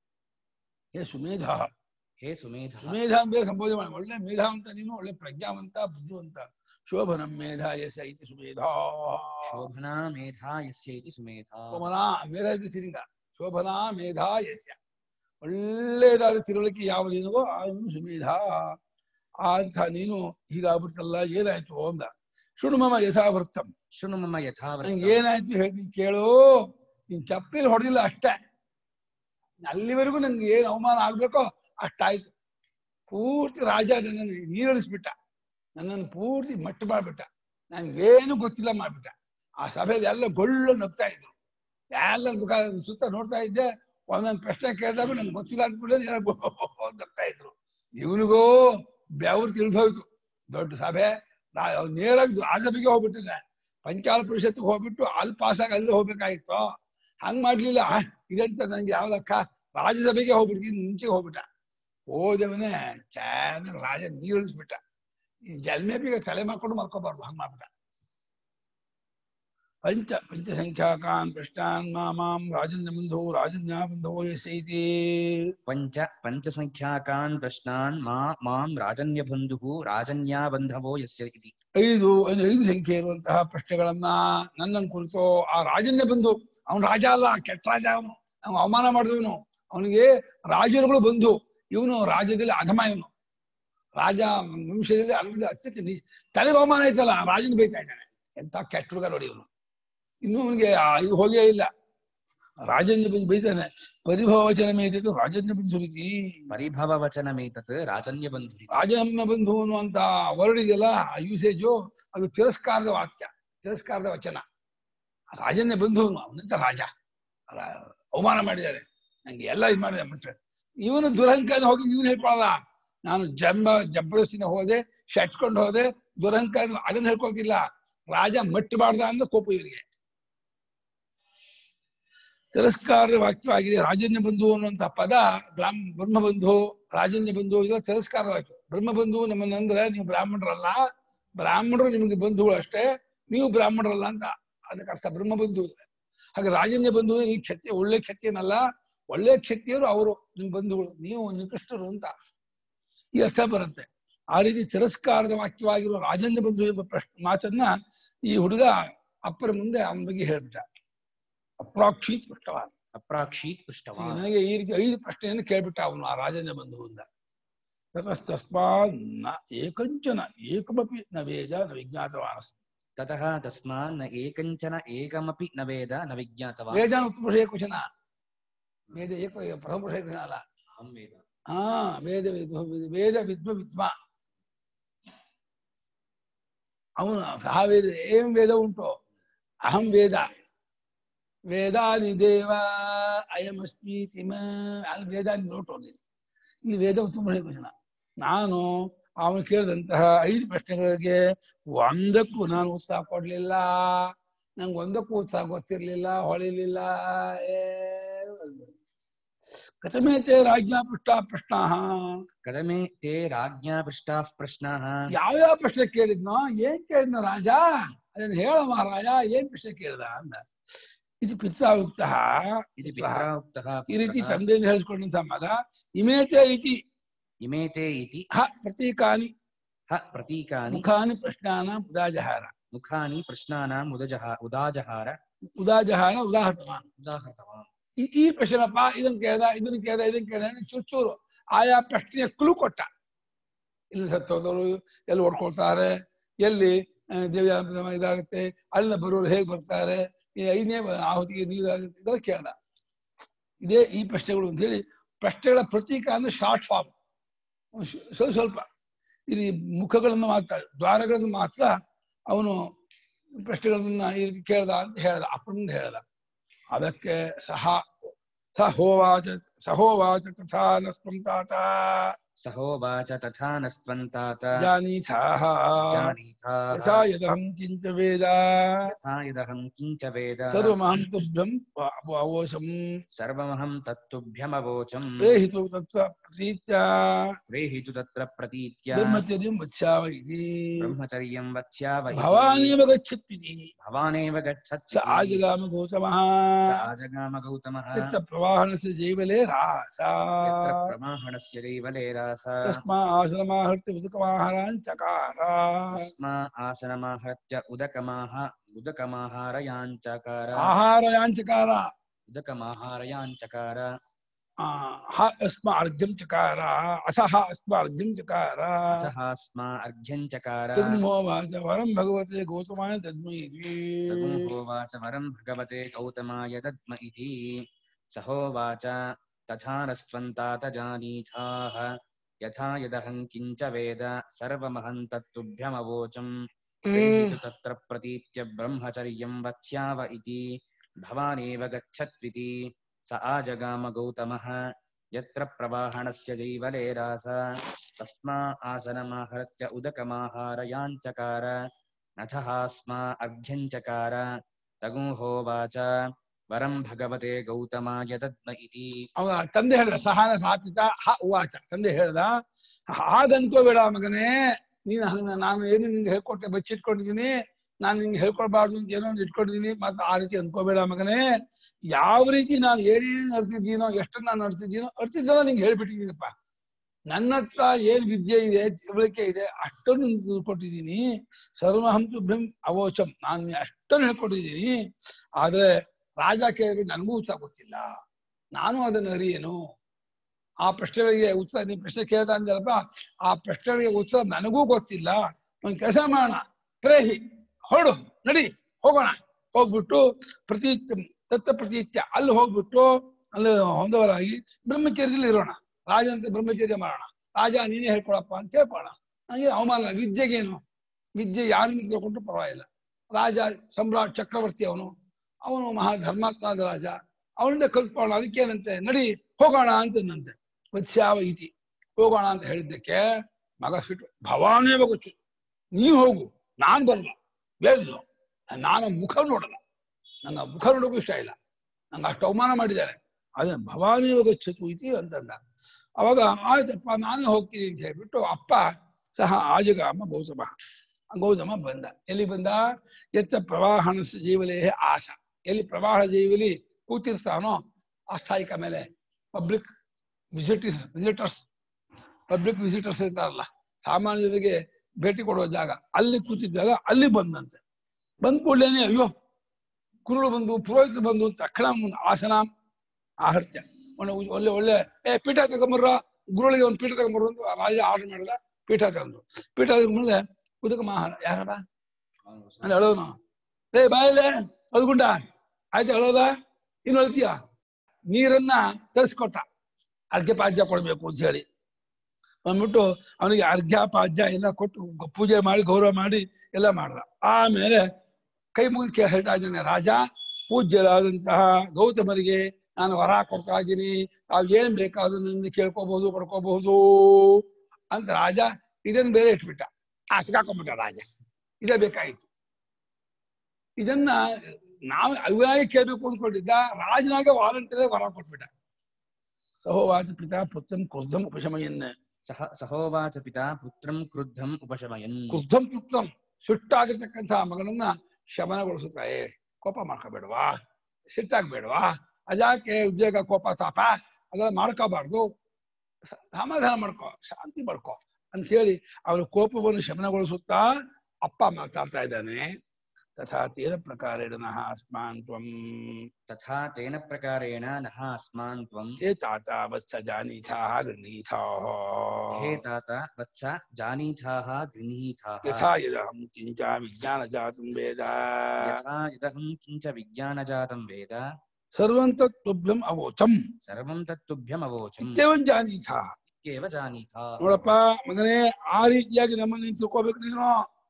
ಏ ಸುಮೇಧ ಹೇ ಸುಮೇಧ ಸುಮೇಧ ಅಂತ ಸಂಬೋಧನೆ ಮಾಡಿ ಒಳ್ಳೆ ಮೇಧಾವಂತ ನೀನು ಒಳ್ಳೆ ಪ್ರಜ್ಞಾವಂತ ಬುದ್ಧಿವಂತ ಶೋಭನಂ ಮೇಧ ಎಸ್ ಐತಿ ಸುಮೇಧ ಶೋಭನಾ ಮೇಧಾ ಯಸ್ಯ ಇತಿ ಸುಮೇಧ ಶೋಭನಾ ಮೇಧ ಇದು ಸಿರಿಂದ ಶೋಭನಾ ಮೇಧ ಯಸ್ಯ ಒಳ್ಳೆಯದಾದ ತಿಳುವಳಿಕೆ ಯಾವ ನೀನುವೋ ಅವನು ಸುಮೇಧ ಆ ಅಂತ ನೀನು ಹೀಗಾಗ್ಬಿಡ್ತಲ್ಲ ಏನಾಯ್ತು ಅಂದ ಶೃಣು ಮಮ ಯಥಾವೃತ್ತಂ ಶೃಣು ಮಮ ಯಥಾವೃತ್ತ ನಂಗೆ ಏನಾಯ್ತು ಹೇಳ್ತೀನಿ ಕೇಳು ನೀನ್ ಚಪ್ಪಲಿ ಹೊಡೆದಿಲ್ಲ ಅಷ್ಟೇ ಅಲ್ಲಿವರೆಗೂ ನಂಗೆ ಏನ್ ಅವಮಾನ ಆಗ್ಬೇಕೋ ಅಷ್ಟಾಯ್ತು ಪೂರ್ತಿ ರಾಜ ನನ್ನನ್ನು ನೀರಳಿಸ್ಬಿಟ್ಟ ನನ್ನನ್ನು ಪೂರ್ತಿ ಮಟ್ಟು ಮಾಡ್ಬಿಟ್ಟ ನನ್ಗೇನು ಗೊತ್ತಿಲ್ಲ ಮಾಡ್ಬಿಟ್ಟ ಆ ಸಭೆಯಲ್ಲಿ ಎಲ್ಲ ಗೊಳ್ಳು ನಗ್ತಾ ಇದ್ರು ಎಲ್ಲ ಮುಖ ಸುತ್ತ ನೋಡ್ತಾ ಇದ್ದೆ ಒಂದೊಂದು ಪ್ರಶ್ನೆ ಕೇಳಿದಾಗ ನಂಗೆ ಗೊತ್ತಿಲ್ಲ ಅಂದ್ಬಿಟ್ಟು ಎಲ್ಲ ಗೋ- ನಗ್ತಾ ಇದ್ರು ಇವನಿಗೂ ಬೆವರು ತಿಳಿದೋಯ್ತು ದೊಡ್ಡ ಸಭೆ ನಾ ಅವ್ನು ನೇರಾಗಿ ಆ ಸಭೆಗೆ ಹೋಗ್ಬಿಟ್ಟಿದ್ದೆ ಪಂಚಾಲ ಪರಿಷತ್ಗೆ ಹೋಗ್ಬಿಟ್ಟು ಅಲ್ಲಿ ಪಾಸಾಗಿ ಅಲ್ಲಿ ಹೋಗ್ಬೇಕಾಗಿತ್ತು ಹಂಗ್ ಮಾಡ್ಲಿಲ್ಲ ಆ, ಇದಂತ ನಂಗೆ ಯಾವ ಲೆಕ್ಕ ರಾಜ್ಯಸಭೆಗೆ ಹೋಗ್ಬಿಡ್ತೀನಿ ಮುಂಚೆಗೆ ಹೋಗ್ಬಿಟ್ಟ ಹೋದವನೇ ಚೆನ್ನಾಗಿ ರಾಜ ನೀರಿಳಿಸ್ಬಿಟ್ಟ ಈ ಜನ್ಮೇಪಿಗೆ ತಲೆ ಮಾಡ್ಕೊಂಡು ಮಲ್ಕೋಬಾರ್ದು ಹಂಗ್ ಮಾಡ್ಬಿಟ್ಟ ಪಂಚ ಪಂಚಸಂಖ್ಯಾಕಾನ್ ಪೃಷ್ಟಾನ್ ಮಾಮಾಂ ರಾಜನ್ಯ ಬಂಧೋ ರಾಜನ್ಯ ಬಂಧೋ ಯಸೈತಿ ಪಂಚ ಪಂಚಸಂಖ್ಯಾಕಾನ್ ಪ್ರಶ್ನಾನ್ ಮಾ ಮಾಂ ರಾಜನ್ಯ ಬಂಧು ರಾಜನ್ಯಾ ಬಂಧವೋ ಯಸ್ಯ ಇತಿ ಐದು ಐದು ಐದು ಸಂಖ್ಯೆ ಇರುವಂತಹ ಪ್ರಶ್ನೆಗಳನ್ನ ನನ್ನನ್ನು ಕುರಿತು ಆ ರಾಜನ್ಯ ಬಂಧು ಅವನು ರಾಜ ಅಲ್ಲ ಕೆಟ್ಟ ರಾಜ ಅವನು ಅವನು ಅವಮಾನ ಮಾಡಿದವನು ಅವನಿಗೆ ರಾಜರುಗಳು ಬಂಧು ಇವನು ರಾಜ್ಯದಲ್ಲಿ ಅಧಮ ಇವನು ರಾಜ ವಂಶದಲ್ಲಿ ಅಲ್ಲದ ಅತ್ಯಂತ ನೀಚ ತಲೆಗೆ ಅವಮಾನ ಆಯ್ತಲ್ಲ ಆ ರಾಜನ ಬೈತಾ ಇದ್ದಾನೆ ಎಂತ ಕೆಟ್ಟ ಹುಡುಗ ನೋಡಿ ಇವನು ಇನ್ನು ಅವನಿಗೆ ಇದು ಹೋಗೇ ಇಲ್ಲ ರಾಜೇಂದ್ರ ಬಂದು ಬೈತಾನೆ ಪರಿಭವಚನ ಮೇದಿದ್ದು ರಾಜೇಂದ್ರ ಬಂಧು ರೀತಿ ಪರಿಭವ ವಚನಮೇತತ್ ರಾಜನ್ಯ ಬಂಧು ರಾಜನ ಬಂಧು ಅನ್ನುವಂತ ವರ್ಡ್ ಇದೆಯಲ್ಲ ಆ ಯೂಸೇಜು ಅದು ತಿರಸ್ಕಾರದ ವಾಕ್ಯ ತಿರಸ್ಕಾರದ ವಚನ ರಾಜನೇ ಬಂಧು ಅವನಂತ ರಾಜ ರಾ- ಅವಮಾನ ಮಾಡಿದ್ದಾರೆ ನಂಗೆ ಎಲ್ಲ ಇದು ಮಾಡಿದೆ ಬಿಟ್ರೆ ಇವನು ದುರಹಂಕಾರ ಹೋಗಿ ಇವನು ಹೇಳ್ಕೊಳಲ್ಲ ನಾನು ಜಂಬ ಜಬರ್ದಸ್ತಿನ ಹೋದೆ ಶಟ್ಕೊಂಡು ಹೋದೆ ದುರಹಂಕಾರ ಅದನ್ನ ಹೇಳ್ಕೊಳ್ತಿಲ್ಲ ರಾಜ ಮಟ್ಟು ಮಾಡ್ದ ಅಂದ್ರೆ ಕೋಪ ಇವರಿಗೆ ತಿರಸ್ಕಾರದ ವಾಕ್ಯವಾಗಿದೆ ರಾಜನ್ಯ ಬಂಧು ಅನ್ನುವಂತ ಪದ ಬ್ರಾಹ್ಮ ಬ್ರಹ್ಮಬಂಧು ರಾಜನ್ಯ ಬಂಧು ಇದು ತಿರಸ್ಕಾರ ವಾಕ್ಯ ಬ್ರಹ್ಮಬಂಧು ನಮ್ಮನ್ನಂದ್ರೆ ನೀವು ಬ್ರಾಹ್ಮಣರಲ್ಲ ಬ್ರಾಹ್ಮಣರು ನಿಮಗೆ ಬಂಧುಗಳು ಅಷ್ಟೇ ನೀವು ಬ್ರಾಹ್ಮಣರಲ್ಲ ಅಂತ ಅದಕ್ಕೆ ಅರ್ಥ ಬ್ರಹ್ಮಬಂಧು ಹಾಗೆ ರಾಜನ್ಯ ಬಂಧು ಈ ಕ್ಷತ್ರಿಯ ಒಳ್ಳೆ ಕ್ಷತ್ರಿಯನಲ್ಲ ಒಳ್ಳೆ ಕ್ಷತ್ರಿಯರು ಅವರು ನಿಮ್ ಬಂಧುಗಳು ನೀವು ನಿಕೃಷ್ಟರು ಅಂತ ಈ ಅರ್ಥ ಬರುತ್ತೆ ಆ ರೀತಿ ತಿರಸ್ಕಾರದ ವಾಕ್ಯವಾಗಿರುವ ರಾಜನ್ಯ ಬಂಧು ಎಂಬ ಪ್ರಶ್ನೆ ಮಾತನ್ನ ಈ ಹುಡುಗ ಅಪ್ಪರ ಮುಂದೆ ಅವನ ಬಗ್ಗೆ ಹೇಳ್ಬಿಟ್ಟ ಅಪ್ರಾಕ್ಷಿ ಪೃಷ್ಟವಾದ ಅಪ್ರಾಕ್ಷೀತ್ ಪೃಷ್ಟವಾ ನನಗೆ ಈ ರೀತಿ ಐದು ಪ್ರಶ್ನೆಯನ್ನು ಕೇಳ್ಬಿಟ್ಟ ಅವನು ಆ ರಾಜನ ಬಂಧುವಿಂದ ತತಸ್ತಸ್ಮಾನ್ ನ ಏಕಂಚನ ಏಕಮಪಿ ನ ವೇದ ನ ವಿಜ್ಞಾತವಾನಸ್ ತತಃ ತಸ್ಮಾನ್ ನ ಏಕಂಚನ ಏಕಮಪಿ ನ ವೇದ ನ ವಿಜ್ಞಾತವಾನ್ ವೇದ ಉತ್ಪುರುಷ ಏಕವಚನ ವೇದ ಏಕ ಪ್ರಥಮ ಪುರುಷ ಏಕವಚನ ಅಲ್ಲ ಅಹಂ ವೇದ ಹಾ ವೇದ ವಿದ್ವ ವೇದ ವಿದ್ವ ವಿದ್ಮ ಅವನು ಸಹ ವೇದ ಏಂ ವೇದ ಉಂಟು ಅಹಂ ವೇದ ವೇದಾನಿ ದೇವ ಅಯಮಸ್ಮೀತಿ ಮ ಅಲ್ಲಿ ವೇದಾನಿ ನೋಟು ಅಲ್ಲಿ ಇಲ್ಲಿ ವೇದ ಉತ್ತಮ ವಚನ ನಾನು ಅವನು ಕೇಳಿದಂತಹ ಐದು ಪ್ರಶ್ನೆಗಳಿಗೆ ಒಂದಕ್ಕೂ ನಾನು ಉತ್ಸಾಹ ಕೊಡ್ಲಿಲ್ಲ ನಂಗೆ ಒಂದಕ್ಕೂ ಉತ್ಸಾಹ ಗೊತ್ತಿರ್ಲಿಲ್ಲ ಹೊಳಿಲಿಲ್ಲ ಏನು ಅಲ್ಲ. ಕಥಮೇತೆ ರಾಜ್ಞಾ ಪೃಷ್ಟ ಪ್ರಶ್ನ ಕದಮೆ ತೇ ರಾಜ್ಞಾ ಪೃಷ್ಟಾಃ ಪ್ರಶ್ನಾಃ ಯಾವ್ಯಾವ ಪ್ರಶ್ನೆ ಕೇಳಿದ್ನೋ ಏನ್ ಕೇಳಿದ್ನೋ ರಾಜ ಅದನ್ನ ಹೇಳ ಮಹಾರಾಜ ಏನ್ ಪ್ರಶ್ನೆ ಕೇಳ್ದ ಅಂದ ಇದು ಪಿತ್ರಾಯುಕ್ತ इति पित्रा उक्तः ಈ ರೀತಿ पुत्रः, ತಂದೆಯಿಂದ ಹೇಳಿಸ್ಕೊಂಡಂತ ಮಗ ಇಮೇತೆ ಇತಿ इमेते इति ಹ ಪ್ರತೀಕಾನಿ ह प्रतीकानि ಮುಖಾನಿ ಪ್ರಶ್ನಾನ ಉದಾಜಹಾರ मुखानि प्रश्नानाम् उदजः उदाजहार ಉದಾಜಹಾರ ಉದಾಹೃತವಾನ್ उदाहृतवान् ಈ ಈ ಪ್ರಶ್ನಪ್ಪ ಇದನ್ ಕೇಳ್ದ ಇದನ್ನ ಕೇಳ್ದ ಇದನ್ನ ಕೇಳ್ದ ಅಂತ ಚೂರು ಚೂರು ಆಯಾ ಪ್ರಶ್ನೆಯ ಕ್ಲೂ ಕೊಟ್ಟ ಇಲ್ಲಿ ಸತ್ತೋದವರು ಎಲ್ಲಿ ಓಡ್ಕೊಳ್ತಾರೆ ಎಲ್ಲಿ ಆ, ದೇವ್ಯಾನ ಇದಾಗುತ್ತೆ ಅಲ್ಲಿಂದ ಬರೋರು ಹೇಗೆ ಬರ್ತಾರೆ ಈ ಐದನೇ ಆಹುತಿಗೆ ನೀರು ಆಗುತ್ತೆ ಇದೆಲ್ಲ ಕೇಳ್ದ ಇದೇ ಈ ಪ್ರಶ್ನೆಗಳು ಅಂತ ಹೇಳಿ ಪ್ರಶ್ನೆಗಳ ಪ್ರತೀಕ ಅಂದ್ರೆ ಶಾರ್ಟ್ ಫಾರ್ಮ್ ಸ್ವಲ್ಪ ಸ್ವಲ್ಪ ಇಲ್ಲಿ ಮುಖಗಳನ್ನು ಮಾತ್ರ ದ್ವಾರಗಳನ್ನು ಮಾತ್ರ ಅವನು ಪ್ರಶ್ನೆಗಳನ್ನ ಈ ರೀತಿ ಕೇಳ್ದ ಅಂತ ಹೇಳ್ದ ಅಪ್ಪನಿಂದ ಹೇಳ್ದ ಅದಕ್ಕೆ ಸಹ ಸಹೋವಾಚ ಸಹೋವಾಚ ತಥಾ ನ ಸ್ಪಂತಾತ सहोवाच तथा न स्त्वन्तात ಜಾನೀಥಾಹ जानीथाः ಯಥಾ ಯದಹಂ ಕಿಂಚ ವೇದ यथा यदहं किञ्च वेद ಸರ್ವಮಹಂ ತುಭ್ಯಂ ಅವೋಚಂ सर्वमहं तत्तुभ्यमवोचम् ಪ್ರೇಹಿತು ತತ್ವ ಪ್ರೀತ್ಯ प्रेहितु तत्र प्रतीत्या ಬ್ರಹ್ಮಚರ್ಯಂ ವತ್ಸ್ಯಾವ ಇತಿ ब्रह्मचर्यं वत्स्याव इति। ಭವಾನೇವ ಗಚ್ಚತ್ವಿತಿ भवानेव ಸ गच्छत् ಆಜಗಾಮ ಗೌತಮಃ स आजगाम गौतमः ಯತ್ತ ಪ್ರವಾಹಣಸ್ಯ ಜೈವಲೇ ರಾಸ यत्र प्रमाहणस्य जैवलेरास ತಸ್ಮಾ ಆಶ್ರಮಾಹರ್ತಿ ಉದಕಮಾಹಾರಾನ್ ಚಕಾರ तस्मा आसनमाहत्य उदकमाह उदकमाहारयाञ्चकार ಆಹಾರಯಾಂಚಕಾರ उदकमाहारयाञ्चकार ಆ, ಹ ಅಸ್ಮ ಅರ್ಘ್ಯಂ ಚಕಾರ ಅಸಹ ಅಸ್ಮ ಅರ್ಘ್ಯಂ ಚಕಾರ अथः स्मा अर्घ्यञ्चकार ತಗ್ಮೋವಾಚ ವರಂ ಭಗವತೆ ಗೌತಮಾಯ ತದ್ಮೈ ಇತಿ. तगुहोवाच वरं भगवते गौतमाय दद्म इति सहोवाच तथा नस्त्वन्तात जानीथाः यथा यदहं किञ्च वेद सर्वमहं तत्तुभ्यमवोचम् प्रेहितु तत्र प्रतीत्य ब्रह्मचर्यं वत्स्याव इति भवानेव गच्छत्विति स आजगाम गौतमः यत्र प्रवाहणस्य जैवलेरास तस्मा आसनमाहृत्य उदकमाहारयाञ्चकार नथः स्मा अर्घ्यञ्चकार तगुहोवाच वरं भगवते गौतमाय दद्म इति ಅವ ತಂದೆ ಹೇಳಿದ ಸಹನ ಸಾಪಿತ ಹ ಉವಾಚ ತಂದೆ ಹೇಳ್ದ ಹಾಗ ಅನ್ಕೋಬೇಡ ಮಗನೇ ನೀನು ಹಂಗ ನಾನು ಏನು ನಿಂಗೆ ಹೇಳ್ಕೊಟ್ಟೆ ಬಚ್ಚಿಟ್ಕೊಂಡಿದ್ದೀನಿ ನಾನು ನಿಂಗೆ ಹೇಳ್ಕೊಡ್ಬಾರ್ದು ಅಂತ ಏನೋ ಒಂದು ಇಟ್ಕೊಂಡಿದ್ದೀನಿ ಮತ್ತೆ ಆ ರೀತಿ ಅನ್ಕೋಬೇಡ ಮಗನೇ ಯಾವ ರೀತಿ ನಾನು ಏನೇನು ನಡ್ಸಿದ್ದೀನೋ ಎಷ್ಟು ನಾನು ನಡ್ಸಿದ್ದೀನೋ ಅರ್ತಿದ್ದೆಲ್ಲ ನಿಂಗೆ ಹೇಳ್ಬಿಟ್ಟಿದ್ದೀನಪ್ಪ ನನ್ನ ಹತ್ರ ಏನ್ ವಿದ್ಯೆ ಇದೆ ತಿಳುವಳಿಕೆ ಇದೆ ಅಷ್ಟನ್ನು ನಿಂಗೆ ತಿಳ್ಕೊಟ್ಟಿದ್ದೀನಿ ಸರ್ವಹಂ ತುಭ್ಯಂ ಅವೋಚಂ ನಾನು ಅಷ್ಟನ್ನು ಹೇಳ್ಕೊಟ್ಟಿದ್ದೀನಿ ಆದ್ರೆ ರಾಜ ಕೇಳಿದ್ರೆ ನನಗೂ ಉತ್ಸಾಹ ಗೊತ್ತಿಲ್ಲ ನಾನು ಅದನ್ನು ಅರಿಯೇನು ಆ ಪ್ರಶ್ನೆಗಳಿಗೆ ಉತ್ತರ ನೀನ್ ಪ್ರಶ್ನೆ ಕೇಳ್ದ ಅಂದಲ್ಪ ಆ ಪ್ರಶ್ನೆಗಳಿಗೆ ಉತ್ತರ ನನಗೂ ಗೊತ್ತಿಲ್ಲ ಒಂದ್ ಕೆಲಸ ಮಾಡೋಣ ಪ್ರೇಹಿ ಹೊರಡು ನಡಿ ಹೋಗೋಣ ಹೋಗ್ಬಿಟ್ಟು ಪ್ರತೀತ್ಯ ತತ್ತ ಪ್ರತೀತ್ಯ ಅಲ್ಲಿ ಹೋಗ್ಬಿಟ್ಟು ಅಲ್ಲಿ ಹೊಂದವರಾಗಿ ಬ್ರಹ್ಮಚರ್ಯದಲ್ಲಿ ಇರೋಣ ರಾಜನಂತೆ ಬ್ರಹ್ಮಚರ್ಯ ಮಾಡೋಣ ರಾಜ ನೀನೇ ಹೇಳ್ಕೊಳಪ್ಪ ಅಂತ ಕೇಳ್ಕೊಳ್ಳೋಣ ನನಗೆ ಅವಮಾನ ಇಲ್ಲ. ವಿದ್ಯೆಗೇನು ವಿದ್ಯೆ ಯಾರಿಂದ ತಿಳ್ಕೊಂಡ್ರು ಪರವಾಗಿಲ್ಲ ರಾಜ ಸಮ್ರಾಟ್ ಚಕ್ರವರ್ತಿ ಅವನು ಅವನು ಮಹಾ ಧರ್ಮಾತ್ಮದ ರಾಜ ಅವನಿಂದ ಕಲ್ತ್ಕೊಳ್ಳೋಣ ಅದಕ್ಕೇನಂತೆ ನಡಿ ಹೋಗೋಣ ಅಂತಂದಂತೆ ವತ್ಸ್ಯಾವ ಇತಿ ಹೋಗೋಣ ಅಂತ ಹೇಳಿದ್ದಕ್ಕೆ ಮಗ ಸಿಟ್ಟು ಭವಾನೇ ಗೊತ್ತು ನೀ ಹೋಗು ನಾನ್ ಬರಲ್ಲ ಬೇಡ ನಾನು ಮುಖ ನೋಡಲ್ಲ ನನ್ನ ಮುಖ ನೋಡೋಕ್ಕೂ ಇಷ್ಟ ಇಲ್ಲ ನಂಗೆ ಅಷ್ಟು ಅವಮಾನ ಮಾಡಿದ್ದಾರೆ ಅದೇ ಭವಾನೇ ಗಚ್ಚತು ಇತಿ ಅಂತಂದ ಅವಾಗ ಆಯ್ತಪ್ಪ ನಾನೇ ಹೋಗ್ತೀನಿ ಅಂತ ಹೇಳ್ಬಿಟ್ಟು ಅಪ್ಪ ಸಹ ಆಜಗಾಮ ಗೌತಮ ಗೌತಮ ಬಂದ ಎಲ್ಲಿ ಬಂದ ಎತ್ತ ಪ್ರವಾಹಣಸ ಜೀವಲೇ ಆಸ ಎಲ್ಲಿ ಪ್ರವಾಹ ಜೀವಲಿ ಕೂತಿರ್ತಾನೋ ಆಸ್ಥಾಯಿಕ ಮೇಲೆ public visitors visitors public visitors ಇರ್ತಾರಲ್ಲ ಸಾಮಾನ್ಯರಿಗೆ ಭೇಟಿ ಕೊಡುವ ಜಾಗ ಅಲ್ಲಿ ಕೂತಿದ್ದಾಗ ಅಲ್ಲಿ ಬಂದಂತೆ ಬಂದ ಕೂಡಲೇನೆ ಅಯ್ಯೋ ಕುರುಳು ಬಂದು ಪುರೋಹಿತ ಬಂದು ತಕ್ಷಣ ಒಂದು ಆಸನ ಆಹರ್ತ್ಯ ಒಳ್ಳೆ ಒಳ್ಳೆ ಒಳ್ಳೆ ಏ ಪೀಠ ತಗೊಂಬರ್ರ ಗುರುಳಿಗೆ ಒಂದು ಪೀಠ ತಗೊಂಬರು ಅಂತ ರಾಜ ಆರ್ಡರ್ ಮಾಡಿದ ಪೀಠ ತಗೊಂಡು ಪೀಠ ತಗೊಂಡ್ಮೇಲೆ ಉದಕ ಮಹಾರ ಯಾರಡ ಅಲ್ಲಿ ಅಳೋನು ಏ ಬಾಯಲ್ಲೇ ಅಲ್ಗುಂಡ ಆಯ್ತು ಅಳೋದ ಇನ್ನು ಅಳ್ತೀಯ ನೀರನ್ನ ತರಿಸ್ಕೊಟ್ಟ ಅರ್ಘ್ಯಪಾದ್ಯ ಕೊಡ್ಬೇಕು ಅಂತ ಹೇಳಿ ಅಂದ್ಬಿಟ್ಟು ಅವನಿಗೆ ಅರ್ಘ್ಯಪಾದ್ಯ ಎಲ್ಲ ಕೊಟ್ಟು ಗ- ಪೂಜೆ ಮಾಡಿ ಗೌರವ ಮಾಡಿ ಎಲ್ಲ ಮಾಡ್ದ ಆಮೇಲೆ ಕೈ ಮುಗಿ ಹೇಳ್ತಾ ಇದ್ದಾನೆ ರಾಜ ಪೂಜ್ಯರಾದಂತಹ ಗೌತಮರಿಗೆ ನಾನು ವರ ಕೊಡ್ತಾ ಇದ್ದೀನಿ ತಾವು ಏನ್ ಬೇಕಾದ್ರೂ ನಿಂದ ಕೇಳ್ಕೋಬಹುದು ಪಡ್ಕೋಬಹುದು ಅಂತ ರಾಜ ಇದನ್ನ ಬೇರೆ ಇಟ್ಬಿಟ್ಟ ಆ ಸಿಕ್ಕಾಕೊಂಡ್ಬಿಟ್ಟ ರಾಜ ಇದೇ ಬೇಕಾಗಿತ್ತು ಇದನ್ನ ನಾವು ಅವಿನಾಗಿ ಕೇಳ್ಬೇಕು ಅಂದ್ಕೊಂಡಿದ್ದ ರಾಜನಾಗೆ ವಾಲಂಟಿಯರ್ ವರ ಕೊಟ್ಬಿಟ್ಟ ಸಹೋವಾಚ ಪಿತಾ ಪುತ್ರಂ ಕ್ರುದ್ಧಂ ಉಪಶಮಯನ್ನ ಸಹ ಸಹೋವಾಚ ಪಿತಾ ಪುತ್ರಂ ಕ್ರುದ್ಧಂ ಉಪಶಮಯನ್ ಕ್ರುದ್ಧಂ ಪುತ್ರಂ ಸುಟ್ಟಾಗಿರ್ತಕ್ಕಂತಹ ಮಗನನ್ನ ಶಮನಗೊಳಿಸುತ್ತಾರೆ ಕೋಪ ಮಾಡ್ಕೋಬೇಡವಾ ಸಿಟ್ಟಾಗ್ಬೇಡವಾ ಅದ್ಯಾಕೆ ಉದ್ಯೋಗ ಕೋಪ ತಾಪ ಅದೆಲ್ಲ ಮಾಡ್ಕೋಬಾರ್ದು ಸ- ಸಮಾಧಾನ ಮಾಡ್ಕೋ ಶಾಂತಿ ಮಾಡ್ಕೋ ಅಂತ ಹೇಳಿ ಅವರ ಕೋಪವನ್ನು ಶಮನಗೊಳಿಸುತ್ತಾ ಅಪ್ಪ ಮಾತಾಡ್ತಾ ಇದ್ದಾನೆ ತಥಾ ತೇನ ಪ್ರಕಾರೇಣ ನಃ ಅಸ್ಮಾನ್ ತ್ವಂ तथा तेन प्रकारेण नः अस्मान् त्वम् ಹೇ ತಾತ ವತ್ಸ ಜಾನೀಥಾ ಗೃಹೀಥಾಃ हे तात वत्स जानीथाः गृह्णीथाः ಯಥಾ ಯದಹಂ ಕಿಂಚ ವಿಜ್ಞಾನ ಜಾತಂ ವೇದ यथा इदहं किञ्च विज्ञानजातं वेद ಸರ್ವಂ ತತ್ತುಭ್ಯಂ ಅವೋಚಂ सर्वं तत्तुभ्यमवोचम् ಇತ್ಯವಂ ಜಾನೀಥಾ इत्येव जानीथाः ನೋಡಪ್ಪ ಮಗನೇ ಆ ರೀತಿಯಾಗಿ ನಮ್ಮನ್ನ ನೀನು ತಿಳ್ಕೊಬೇಕು ನೀನು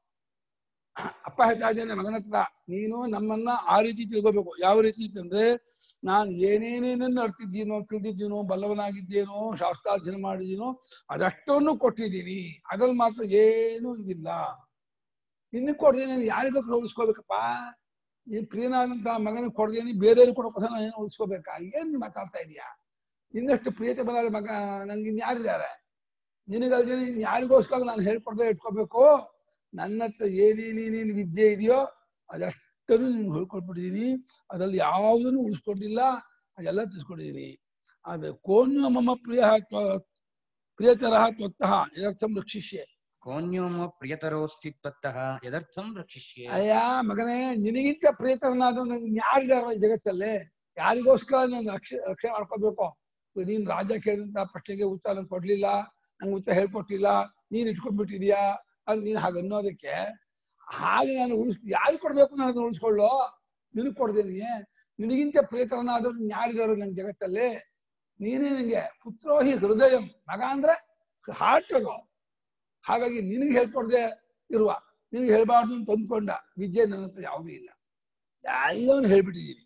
ಅಪ್ಪ ಹೇಳ್ತಾ ಇದ್ದೇನೆ ಮಗನ ಹತ್ರ ನೀನು ನಮ್ಮನ್ನ ಆ ರೀತಿ ತಿಳ್ಕೊಬೇಕು ಯಾವ ರೀತಿ ಅಂತಂದ್ರೆ ನಾನು ಏನೇನೇನನ್ನು ಅರ್ತಿದ್ದೀನೋ ತಿಳಿದಿದ್ದೀನೋ ಬಲ್ಲವನಾಗಿದ್ದೇನೋ ಶಾಸ್ತ್ರಾಧ್ಯಯನ ಮಾಡಿದ್ದೀನೋ ಅದಷ್ಟನ್ನು ಕೊಟ್ಟಿದ್ದೀನಿ ಅದ್ರಲ್ಲಿ ಮಾತ್ರ ಏನೂ ಇದಿಲ್ಲ ಇನ್ನು ಕೊಡ್ದೇನೆ ನಾನು ಯಾರಿಗೂ ಉಳಿಸ್ಕೋಬೇಕಪ್ಪ ಈ ಪ್ರಿಯನಾದಂತ ಮಗನಿಗೆ ಕೊಡ್ದೇನಿ ಬೇರೆಯವ್ರಿಗೆ ಕೊಡೋಕೋಸ ನಾನು ಏನು ಉಳಿಸ್ಕೋಬೇಕಾ ಏನ್ ಮಾತಾಡ್ತಾ ಇದೀಯಾ ಇನ್ನಷ್ಟು ಪ್ರಿಯತೆ ಬಂದಾಗ ಮಗ ನಂಗೆ ಇನ್ಯಾರಿದ್ದಾರೆ ನಿನಗಲ್ದೇನೆ ಇನ್ ಯಾರಿಗೋಸ್ಕರ ನಾನು ಹೇಳ್ಕೊಡ್ದೆ ಇಟ್ಕೋಬೇಕು ನನ್ನ ಹತ್ರ ಏನೇನೇನೇನು ವಿದ್ಯೆ ಇದೆಯೋ ಅದಷ್ಟನ್ನು ನಿನ್ಗೆ ಹೇಳ್ಕೊಟ್ಬಿಟ್ಟಿದೀನಿ ಅದ್ರಲ್ಲಿ ಯಾವುದನ್ನು ಉಳಿಸ್ಕೊಂಡಿಲ್ಲ ಅದೆಲ್ಲ ತಿಳ್ಸ್ಕೊಂಡಿದೀನಿ ಅದು ಕೋನ್ಯ ಮಮ ಪ್ರಿಯ ಪ್ರಿಯತರ ತ್ವತ್ತಃ ಇದರ್ಥಂ ರಕ್ಷಿಷ್ಯೆ कोऽन्यो मम प्रियतरोऽस्तित्वत्तः यदर्थं रक्षिष्ये ಅಯ್ಯ ಮಗನೇ ನಿನಗಿಂತ ಪ್ರಿಯತರನಾದ ಯಾರಿದಾರ ಈ ಜಗತ್ತಲ್ಲಿ ಯಾರಿಗೋಸ್ಕರ ನಾನು ರಕ್ಷ ರಕ್ಷಣೆ ಮಾಡ್ಕೋಬೇಕು ಇವಾಗ ನೀನ್ ರಾಜ ಕೇಳಿದಂತ ಪ್ರಶ್ನೆಗೆ ಉತ್ತರ ನಂಗೆ ಕೊಡ್ಲಿಲ್ಲ ನಂಗೆ ಉತ್ತರ ಹೇಳ್ಕೊಟ್ಟಿಲ್ಲ ನೀನ್ ಇಟ್ಕೊಂಡ್ಬಿಟ್ಟಿದ್ಯಾ ಅಂತ ನೀನ್ ಹಾಗೆ ಅನ್ನೋದಕ್ಕೆ ಹಾಗೆ ನಾನು ಉಳಿಸ್ ಯಾರಿಗೆ ಕೊಡ್ಬೇಕು ನಾನು ಅದನ್ನ ಉಳಿಸ್ಕೊಳ್ಳೋ ನಿನಗ್ ಕೊಡ್ದೇನಿ ನಿನಗಿಂತ ಪ್ರಿಯತರನಾದ ಯಾರಿದಾರು ನನ್ ಜಗತ್ತಲ್ಲಿ ನೀನೇ ನಂಗೆ ಪುತ್ರೋಹಿ ಹೃದಯ ಮಗ ಅಂದ್ರೆ ಹಾರ್ಟ್ ಅದು ಹಾಗಾಗಿ ನಿನಗೆ ಹೇಳ್ಕೊಡ್ದೆ ಇರುವ ನಿನಗೆ ಹೇಳ್ಬಾರ್ದು ಅಂತ ಅಂದ್ಕೊಂಡ ವಿದ್ಯೆ ನನ್ನ ಹತ್ರ ಯಾವುದೂ ಇಲ್ಲ ಎಲ್ಲವನ್ನು ಹೇಳ್ಬಿಟ್ಟಿದ್ದೀನಿ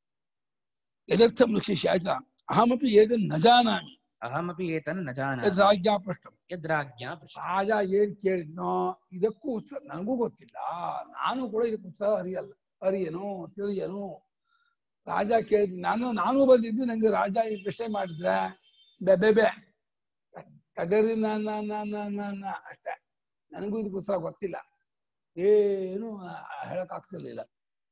ಯದರ್ಥ ಶಿಷ್ಯ ಆಯ್ತಾ ಅಹಮಪಿ ಏದನ್ ನ ಜಾನಾಮಿ अहमपि एतन् न ಯದ್ जानामि ರಾಜ್ಞಾಪೃಷ್ಟ यद्राज्ञा पृष्टा ರಾಜ ಏನ್ ಕೇಳಿದ್ನೋ ಇದಕ್ಕೂ ಉತ್ತರ ನನಗೂ ಗೊತ್ತಿಲ್ಲ ನಾನು ಕೂಡ ಇದಕ್ಕೆ ಉತ್ತರ ಅರಿಯಲ್ಲ ಅರಿಯನು ತಿಳಿಯನು ರಾಜ ಕೇಳಿದ್ ನಾನು ನಾನು ಬಂದಿದ್ದು ನಂಗೆ ರಾಜ ಈ ಪ್ರಶ್ನೆ ಮಾಡಿದ್ರೆ ಬೆ ಬೆ ಬೆ ಕದರಿ ನನ್ನ ನನ್ನ ಅಷ್ಟೇ ನನಗೂ ಇದಕ್ಕೆ ಉತ್ತರ ಗೊತ್ತಿಲ್ಲ ಏನು ಹೇಳಕ್ ಆಗ್ತಿರ್ಲಿಲ್ಲ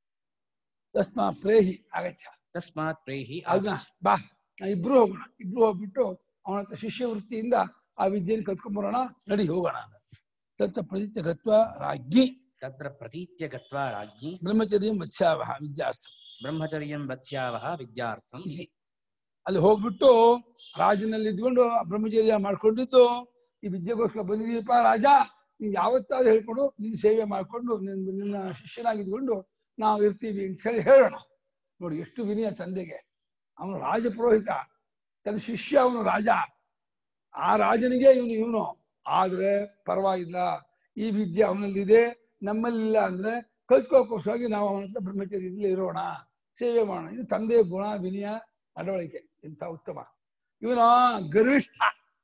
ತಸ್ಮಾ ಪ್ರೇಹಿ ಆಗಚ್ಚ तस्मात् प्रेहि ಅದನ್ನ ಬಾ ನಾ ಇಬ್ರು ಹೋಗೋಣ ಇಬ್ರು ಹೋಗ್ಬಿಟ್ಟು ಅವನ ಹತ್ರ ಶಿಷ್ಯವೃತ್ತಿಯಿಂದ ಆ ವಿದ್ಯೆಯನ್ನು ಕಲ್ತ್ಕೊಂಡ್ಬರೋಣ ನಡಿ ಹೋಗೋಣ ಅಂದ. ತತ್ತ ಪ್ರತಿತ್ಯ ಗತ್ವ ರಾಜ್ಞಿ तत्र प्रतीत्य गत्वा राज्ञी ಬ್ರಹ್ಮಚರ್ಯ ಮತ್ಸ್ಯಾವಹ ವಿದ್ಯಾರ್ಥ ब्रह्मचर्यं वत्स्यावः विद्यार्थम् ಇಲ್ಲಿ ಅಲ್ಲಿ ಹೋಗ್ಬಿಟ್ಟು ರಾಜನಲ್ಲಿ ಇದ್ಕೊಂಡು ಆ ಬ್ರಹ್ಮಚರ್ಯ ಮಾಡ್ಕೊಂಡಿದ್ದು ಈ ವಿದ್ಯೆಗೋಸ್ಕರ ಬಂದಿದೀಯಪ್ಪ ರಾಜ ನೀನ್ ಯಾವತ್ತಾದ್ರೂ ಹೇಳ್ಕೊಂಡು ನಿನ್ ಸೇವೆ ಮಾಡ್ಕೊಂಡು ನಿನ್ ನಿನ್ನ ಶಿಷ್ಯನಾಗಿದ್ಕೊಂಡು ನಾವು ಇರ್ತೀವಿ ಅಂತ ಹೇಳಿ ಹೇಳೋಣ ನೋಡಿ ಎಷ್ಟು ವಿನಯ ತಂದೆಗೆ ಅವನು ರಾಜಪುರೋಹಿತ ತನ್ನ ಶಿಷ್ಯ ಅವನು ರಾಜ ಆ ರಾಜನಿಗೆ ಇವನು ಇವನು ಆದ್ರೆ ಪರವಾಗಿಲ್ಲ ಈ ವಿದ್ಯೆ ಅವನಲ್ಲಿದೆ ನಮ್ಮಲ್ಲಿಲ್ಲ ಅಂದ್ರೆ ಕಲ್ತ್ಕೋಕೋಸ್ಕರವಾಗಿ ನಾವು ಅವನ ಹತ್ರ ಬ್ರಹ್ಮಚರ್ಯದಲ್ಲಿ ಇರೋಣ ಸೇವೆ ಮಾಡೋಣ ಇದು ತಂದೆಯ ಗುಣ ವಿನಯ ನಡವಳಿಕೆ ಇಂಥ ಉತ್ತಮ ಇವನ ಗರ್ವಿಷ್ಠ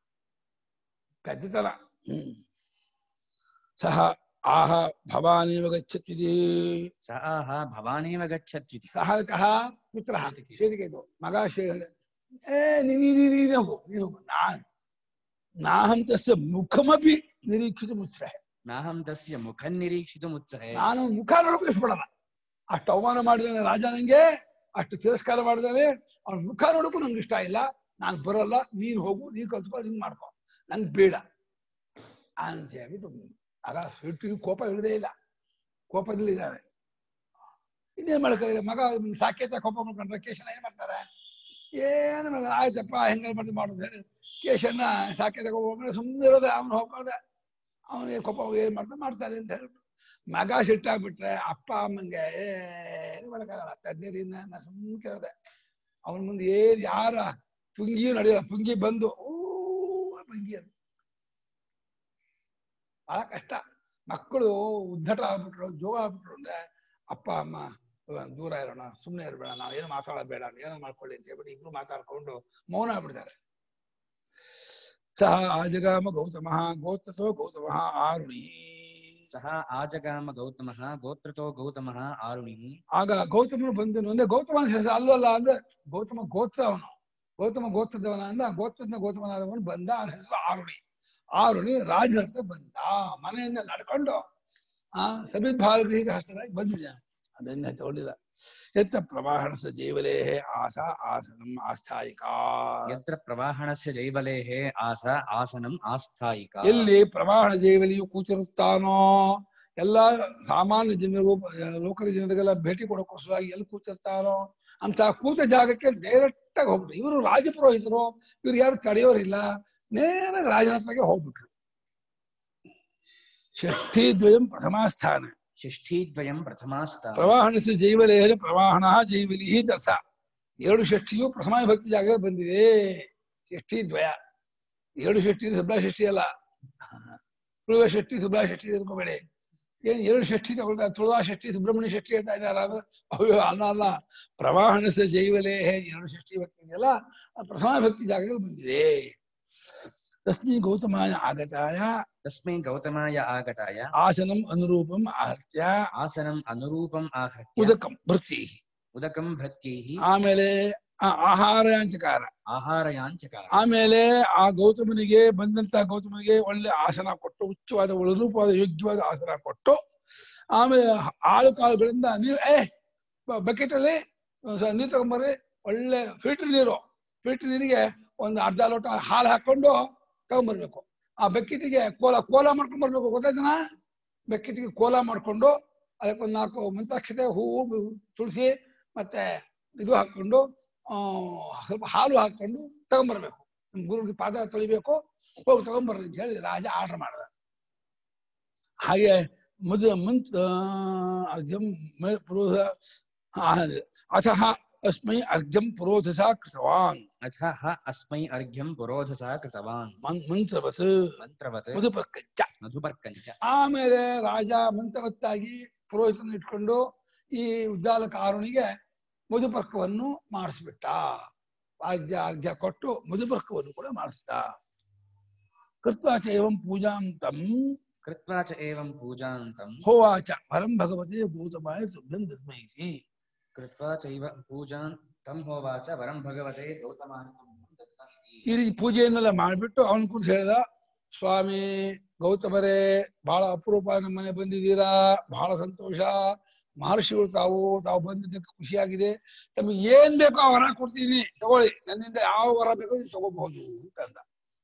ಪೆದ್ದತನ ಹ್ಮ್ ಸಹ ಆಹ ಭವಾನೇವ ಗಚ್ಚತ್ವಿತಿ स आह भवानेव गच्छत्विति ಸಹ ಕಹ ಪುತ್ರ ಶ್ವೇತಿಕೇತು ಮಗ ಶ್ವೇ ಏ ನೀ ನೀ- ನೀ- ನೀನ್ ಹೋಗು ನೀನು ಹೋಗು ನಾನ್ ನಾಹಂ ತಸ್ಯ ಮುಖಮಪಿ ನಿರೀಕ್ಷಿತ ಮುಚ್ಛ್ರೆ नाहं तस्य मुखं निरीक्षितुमुत्सहे ನಾನು ಮುಖ ನೋಡಕ್ಕೂ ಇಷ್ಟಪಡಲ್ಲ ಅಷ್ಟು ಅವಮಾನ ಮಾಡಿದಾನೆ ರಾಜ ನಂಗೆ ಅಷ್ಟು ತಿರಸ್ಕಾರ ಮಾಡಿದಾನೆ ಅವ್ನ ಮುಖ ನೋಡಕ್ಕೂ ನಂಗೆ ಇಷ್ಟ ಇಲ್ಲ ನಾನು ಬರಲ್ಲ ನೀನ್ ಹೋಗು ನೀನ್ ಕಲ್ತ್ಕೊ ನೀನ್ ಮಾಡ್ಕೊ ನಂಗೆ ಬೇಡ ಅಂತ ಹೇಳ್ಬಿಟ್ಟು ಆಗ ಸಿಟ್ಟಿಗೆ ಕೋಪ ಇಳದೇ ಇಲ್ಲ ಕೋಪದಲ್ಲಿ ಇದ್ದಾನೆ ಇನ್ನೇನ್ ಮಾಡ್ತಾರೆ ಮಗ ಸಾಕೇತ ಕೋಪ ಮಾಡ್ಕೊಂಡ್ರೆ ಕೇಶನ ಏನ್ ಮಾಡ್ತಾರೆ ಏನು ಮಗ ಆಯ್ತಪ್ಪ ಹೆಂಗ ಮಾಡಿ ಮಾಡೋದು ಹೇಳಿ ಕೇಶನ್ನ ಸಾಕೇತ ಕೋಪ ಮಾಡ್ಕೊಂಡ್ರೆ ಸುಮ್ಮನೆ ಇರೋದೆ ಅವ್ನು ಹೋಗ್ಕೊಂಡೆ ಅವನಿಗೆ ಕೋಪ ಏನ್ ಮಾಡ್ತಾರೆ ಮಾಡ್ತಾರೆ ಅಂತ ಹೇಳ್ಬಿಟ್ಟು ಮಗ ಸಿಟ್ಟಾಗ್ಬಿಟ್ರೆ ಅಪ್ಪ ಅಮ್ಮಂಗೆ ಏನು ಮಾಡಕ್ಕಾಗಲ್ಲ ತಜ್ಞರಿಂದ ನಾ ಸುಮ್ಮನೆ ಕೇಳಿದೆ ಅವನ ಮುಂದೆ ಏನ್ ಯಾರ ಪುಂಗಿಯೂ ನಡೆಯಲ್ಲ ಪುಂಗಿ ಬಂದು ಓ ಪುಂಗಿ ಅದು ಬಹಳ ಕಷ್ಟ ಮಕ್ಕಳು ಉದ್ದಟ ಆಗ್ಬಿಟ್ರು ಜೋಗ ಆಗ್ಬಿಟ್ರು ಅಂದ್ರೆ ಅಪ್ಪ ಅಮ್ಮ ಇವಾಗ ದೂರ ಇರೋಣ ಸುಮ್ಮನೆ ಇರಬೇಡ ನಾವು ಏನು ಮಾತಾಡಬೇಡ ಏನೋ ಮಾಡ್ಕೊಳ್ಳಿ ಅಂತ ಹೇಳ್ಬಿಟ್ಟು ಇಬ್ರು ಮಾತಾಡ್ಕೊಂಡು ಮೌನ ಆಗ್ಬಿಡ್ತಾರೆ ಸಹ ಆಜಗಾಮ ಗೌತಮ ಗೋತ್ರತೋ ಗೌತಮ ಆರುಣಿ सः आजगाम गौतमः गोत्रतो गौतमः आरुणिः ಆಗ ಗೌತಮನು ಬಂದನು ಅಂದ್ರೆ ಗೌತಮ ಅಂತ ಹೆಸರು ಅಲ್ವಲ್ಲ ಅಂದ್ರೆ ಗೌತಮ ಗೋತ್ರ ಅವನು ಗೌತಮ ಗೋತ್ರದವನ ಅಂದ ಗೋತ್ರದ ಗೌತಮನಾದವನು ಬಂದ ಅವನ ಹೆಸರು ಆರುಣಿ ಆರುಣಿ ರಾಜನ ಹತ್ರ ಬಂದ ಮನೆಯಿಂದ ನಡ್ಕೊಂಡು ಆ ಸಬಿತ್ ಭಾರಗೃಹಿತ ಹಸ್ತರಾಗಿ ಬಂದಿದ್ದಾನೆ ಅದನ್ನ ತಗೊಂಡಿಲ್ಲ ಯತ್ತ ಪ್ರವಾಹಣಸ ಜೀವಲೇ ಆಸ ಆಸನಂ ಆಸ್ಥಾಯಿಕ ಯತ್ರ ಪ್ರವಾಹಣಸ್ಯ ಜೈವಲೇಃ ಆಸ ಆಸನಂ ಆಸ್ಥಾಯಿಕ ಎಲ್ಲಿ ಪ್ರವಾಹಣ ಜೀವಲಿಯು ಕೂತಿರುತ್ತಾನೋ ಎಲ್ಲ ಸಾಮಾನ್ಯ ಜನರಿಗೂ ಲೋಕದ ಜನರಿಗೆಲ್ಲ ಭೇಟಿ ಕೊಡೋಕ್ಕೋಸ್ಕರವಾಗಿ ಎಲ್ಲಿ ಕೂತಿರ್ತಾನೋ ಅಂತ ಕೂತ ಜಾಗಕ್ಕೆ ಡೈರೆಕ್ಟ್ ಆಗಿ ಹೋಗ್ಬಿಟ್ರು ಇವರು ರಾಜಪುರೋಹಿತರು ಇವ್ರು ಯಾರು ತಡೆಯೋರಿಲ್ಲ ನೇರ ರಾಜನತ್ರಗೆ ಹೋಗ್ಬಿಟ್ರು ಷಷ್ಠಿ ದ್ವಯಂ ಪ್ರಥಮ ಸ್ಥಾನ ಷಷ್ಠೀದ್ವಯಂ ಪ್ರಥಮಾಸ್ತಾನ ಪ್ರವಾಹಣಸ ಜೈವಲೇಹ ಪ್ರವಾಹಣ ಜೈವಲಿ ದಸ ಎರಡು ಷಷ್ಠಿಯು ಪ್ರಥಮ ಭಕ್ತಿ ಜಾಗ ಬಂದಿದೆ ಷಷ್ಠಿ ದ್ವಯ ಎರಡು ಷಷ್ಠಿ ಸುಬ್ರಾ ಷಷ್ಠಿ ಅಲ್ಲ ತುಳುವ ಷಷ್ಠಿ ಸುಬ್ರಾ ಷಷ್ಠಿ ತಿಳ್ಕೊಬೇಡಿ ಏನ್ ಎರಡು ಷಷ್ಠಿ ತಗೊಳ್ತಾ ತುಳುವ ಷಷ್ಠಿ ಸುಬ್ರಹ್ಮಣ್ಯ ಷಷ್ಠಿ ಹೇಳ್ತಾ ಇದ್ದಾರೆ ಅಂದ್ರೆ ಅಯ್ಯೋ ಅಲ್ಲ ಅಲ್ಲ ಪ್ರವಾಹಣಸ ಜೈವಲೇಹ ಎರಡು ಷಷ್ಠಿ ಭಕ್ತಿ ಇದೆಯಲ್ಲ ಆ ಪ್ರಥಮ ಭಕ್ತಿ ಜಾಗದಲ್ಲಿ ಬಂದಿದೆ ತಸ್ಮೈ ಗೌತಮಾಯ ಆಗತಾಯ ತಸ್ಮೈ ಗೌತಮಾಯ ಆಗತಾಯ ಆಸನಂ ಅನುರೂಪಂ ಆಹತ್ಯ ಆಸನಂ ಅನುರೂಪಂ ಆಹತ್ಯ ಉದಕಂ ಭೃತಿ ಉದಕಂ ಭೃತ್ಯೈಃ ಆಮೇಲೆ ಆ ಆಹಾರಯಾಂಚಕಾರ ಆಹಾರಯಾಂಚಕಾರ ಆಮೇಲೆ ಆ ಗೌತಮನಿಗೆ ಬಂದಂತ ಗೌತಮನಿಗೆ ಒಳ್ಳೆ ಆಸನ ಕೊಟ್ಟು ಉಚ್ಚವಾದ ಒಳರೂಪವಾದ ಯೋಗ್ಯವಾದ ಆಸನ ಕೊಟ್ಟು ಆಮೇಲೆ ಆಳು ಕಾಳುಗಳಿಂದ ನೀರು ಏ ಬಕೆಟ್ ಅಲ್ಲಿ ಒಂದ್ ಸ್ವಲ್ಪ ನೀರು ತಗೊಂಬರ್ರಿ ಒಳ್ಳೆ ಫಿಲ್ಟರ್ ನೀರು ಫಿಲ್ಟರ್ ನೀರಿಗೆ ಒಂದು ಅರ್ಧ ಲೋಟ ಹಾಲು ಹಾಕೊಂಡು ತಗೊಂಬರ್ಬೇಕು ಆ ಬಕೆಟಿಗೆ ಕೋಲ ಕೋಲ ಮಾಡ್ಕೊಂಡ್ ಬರ್ಬೇಕು ಗೊತ್ತಾಯ್ತನ ಬಕೆಟಿಗೆ ಕೋಲ ಮಾಡ್ಕೊಂಡು ಅದಕ್ಕೊಂದು ನಾಲ್ಕು ಮಂತ್ರಾಕ್ಷತೆ ಹೂವು ತುಳಸಿ ಮತ್ತೆ ಇದು ಹಾಕೊಂಡು ಆ ಸ್ವಲ್ಪ ಹಾಲು ಹಾಕೊಂಡು ತಗೊಂಬರ್ಬೇಕು ನಮ್ ಗುರುಗೆ ಪಾದ ತೊಳಿಬೇಕು ಹೋಗಿ ತಗೊಂಬರ್ರಿ ಅಂತ ಹೇಳಿ ರಾಜ ಆರ್ಡರ್ ಮಾಡ್ದ ಹಾಗೆ ಮದು ಮಂತ್ ಅರ್ಘ್ಯಂ ಮ- ಪುರೋಧ ಅಥ ಅಸ್ಮೈ ಅರ್ಘ್ಯಂ ಪುರೋಧಸ ಕೃತವಾನ್ ಅಥ ಹ ಅಸ್ಮೈ ಅರ್ಘ್ಯಂ ಪುರೋಧಸಾ ಕೃತವಾನ್ ಮನ್- ಮಂತ್ರವತ್ ಮಂತ್ರವತ್ ಮಧುಪರ್ಕಚ್ಚ ಮಧುಪರ್ಕಂಚ ಆಮೇಲೆ ರಾಜ ಮಂತ್ರವತ್ತಾಗಿ ಪುರೋಹಿತನ ಇಟ್ಕೊಂಡು ಈ ಉದ್ದಾಲಕ ಆರುಣಿಗೆ ಮಧುಪರ್ಕವನ್ನು ಮಾಡಿಸ್ಬಿಟ್ಟ ಆಜ್ಞೆ ಆಜ್ಞೆ ಕೊಟ್ಟು ಮಧುಪರ್ಕವನ್ನು ಕೂಡ ಮಾಡಿಸ್ದ ಕೃತ್ವಾಚ ಏವಂ ಪೂಜಾಂತಂ ಕೃತ್ವಾ ಚ ಏವಂ ಪೂಜಾಂತಂ ಹೋವಾಚ ಪರಂ ಭಗವತೆ ಭೂತಮಾಯ ತುಭ್ಯಂ ದದ್ಮೈತಿ ಕೃತ್ವಾ ಚೈವ ಪೂಜಾನ್ ತಂ ಹೋವಾಚ ವರಂ ಭಗವತೆ ಗೌತಮಾಯ ತುಭ್ಯಂ ದತ್ತಮಿತಿ. ಈ ರೀತಿ ಪೂಜೆಯನ್ನೆಲ್ಲ ಮಾಡ್ಬಿಟ್ಟು ಅವನ ಕುರಿತು ಹೇಳ್ದ ಸ್ವಾಮಿ ಗೌತಮರೇ ಬಹಳ ಅಪರೂಪ ನಮ್ಮ ಮನೆ ಬಂದಿದ್ದೀರಾ ಬಹಳ ಸಂತೋಷ ಮಹರ್ಷಿಗಳು ತಾವು ತಾವು ಬಂದಿದ್ದಕ್ಕೆ ಖುಷಿಯಾಗಿದೆ ತಮಗೆ ಏನ್ ಬೇಕೋ ಆ ವರ ಕೊಡ್ತೀನಿ ತಗೊಳ್ಳಿ ನನ್ನಿಂದ ಯಾವ ವರ ಬೇಕೋ ನೀವು ತಗೋಬಹುದು ಅಂತ ಅಂದ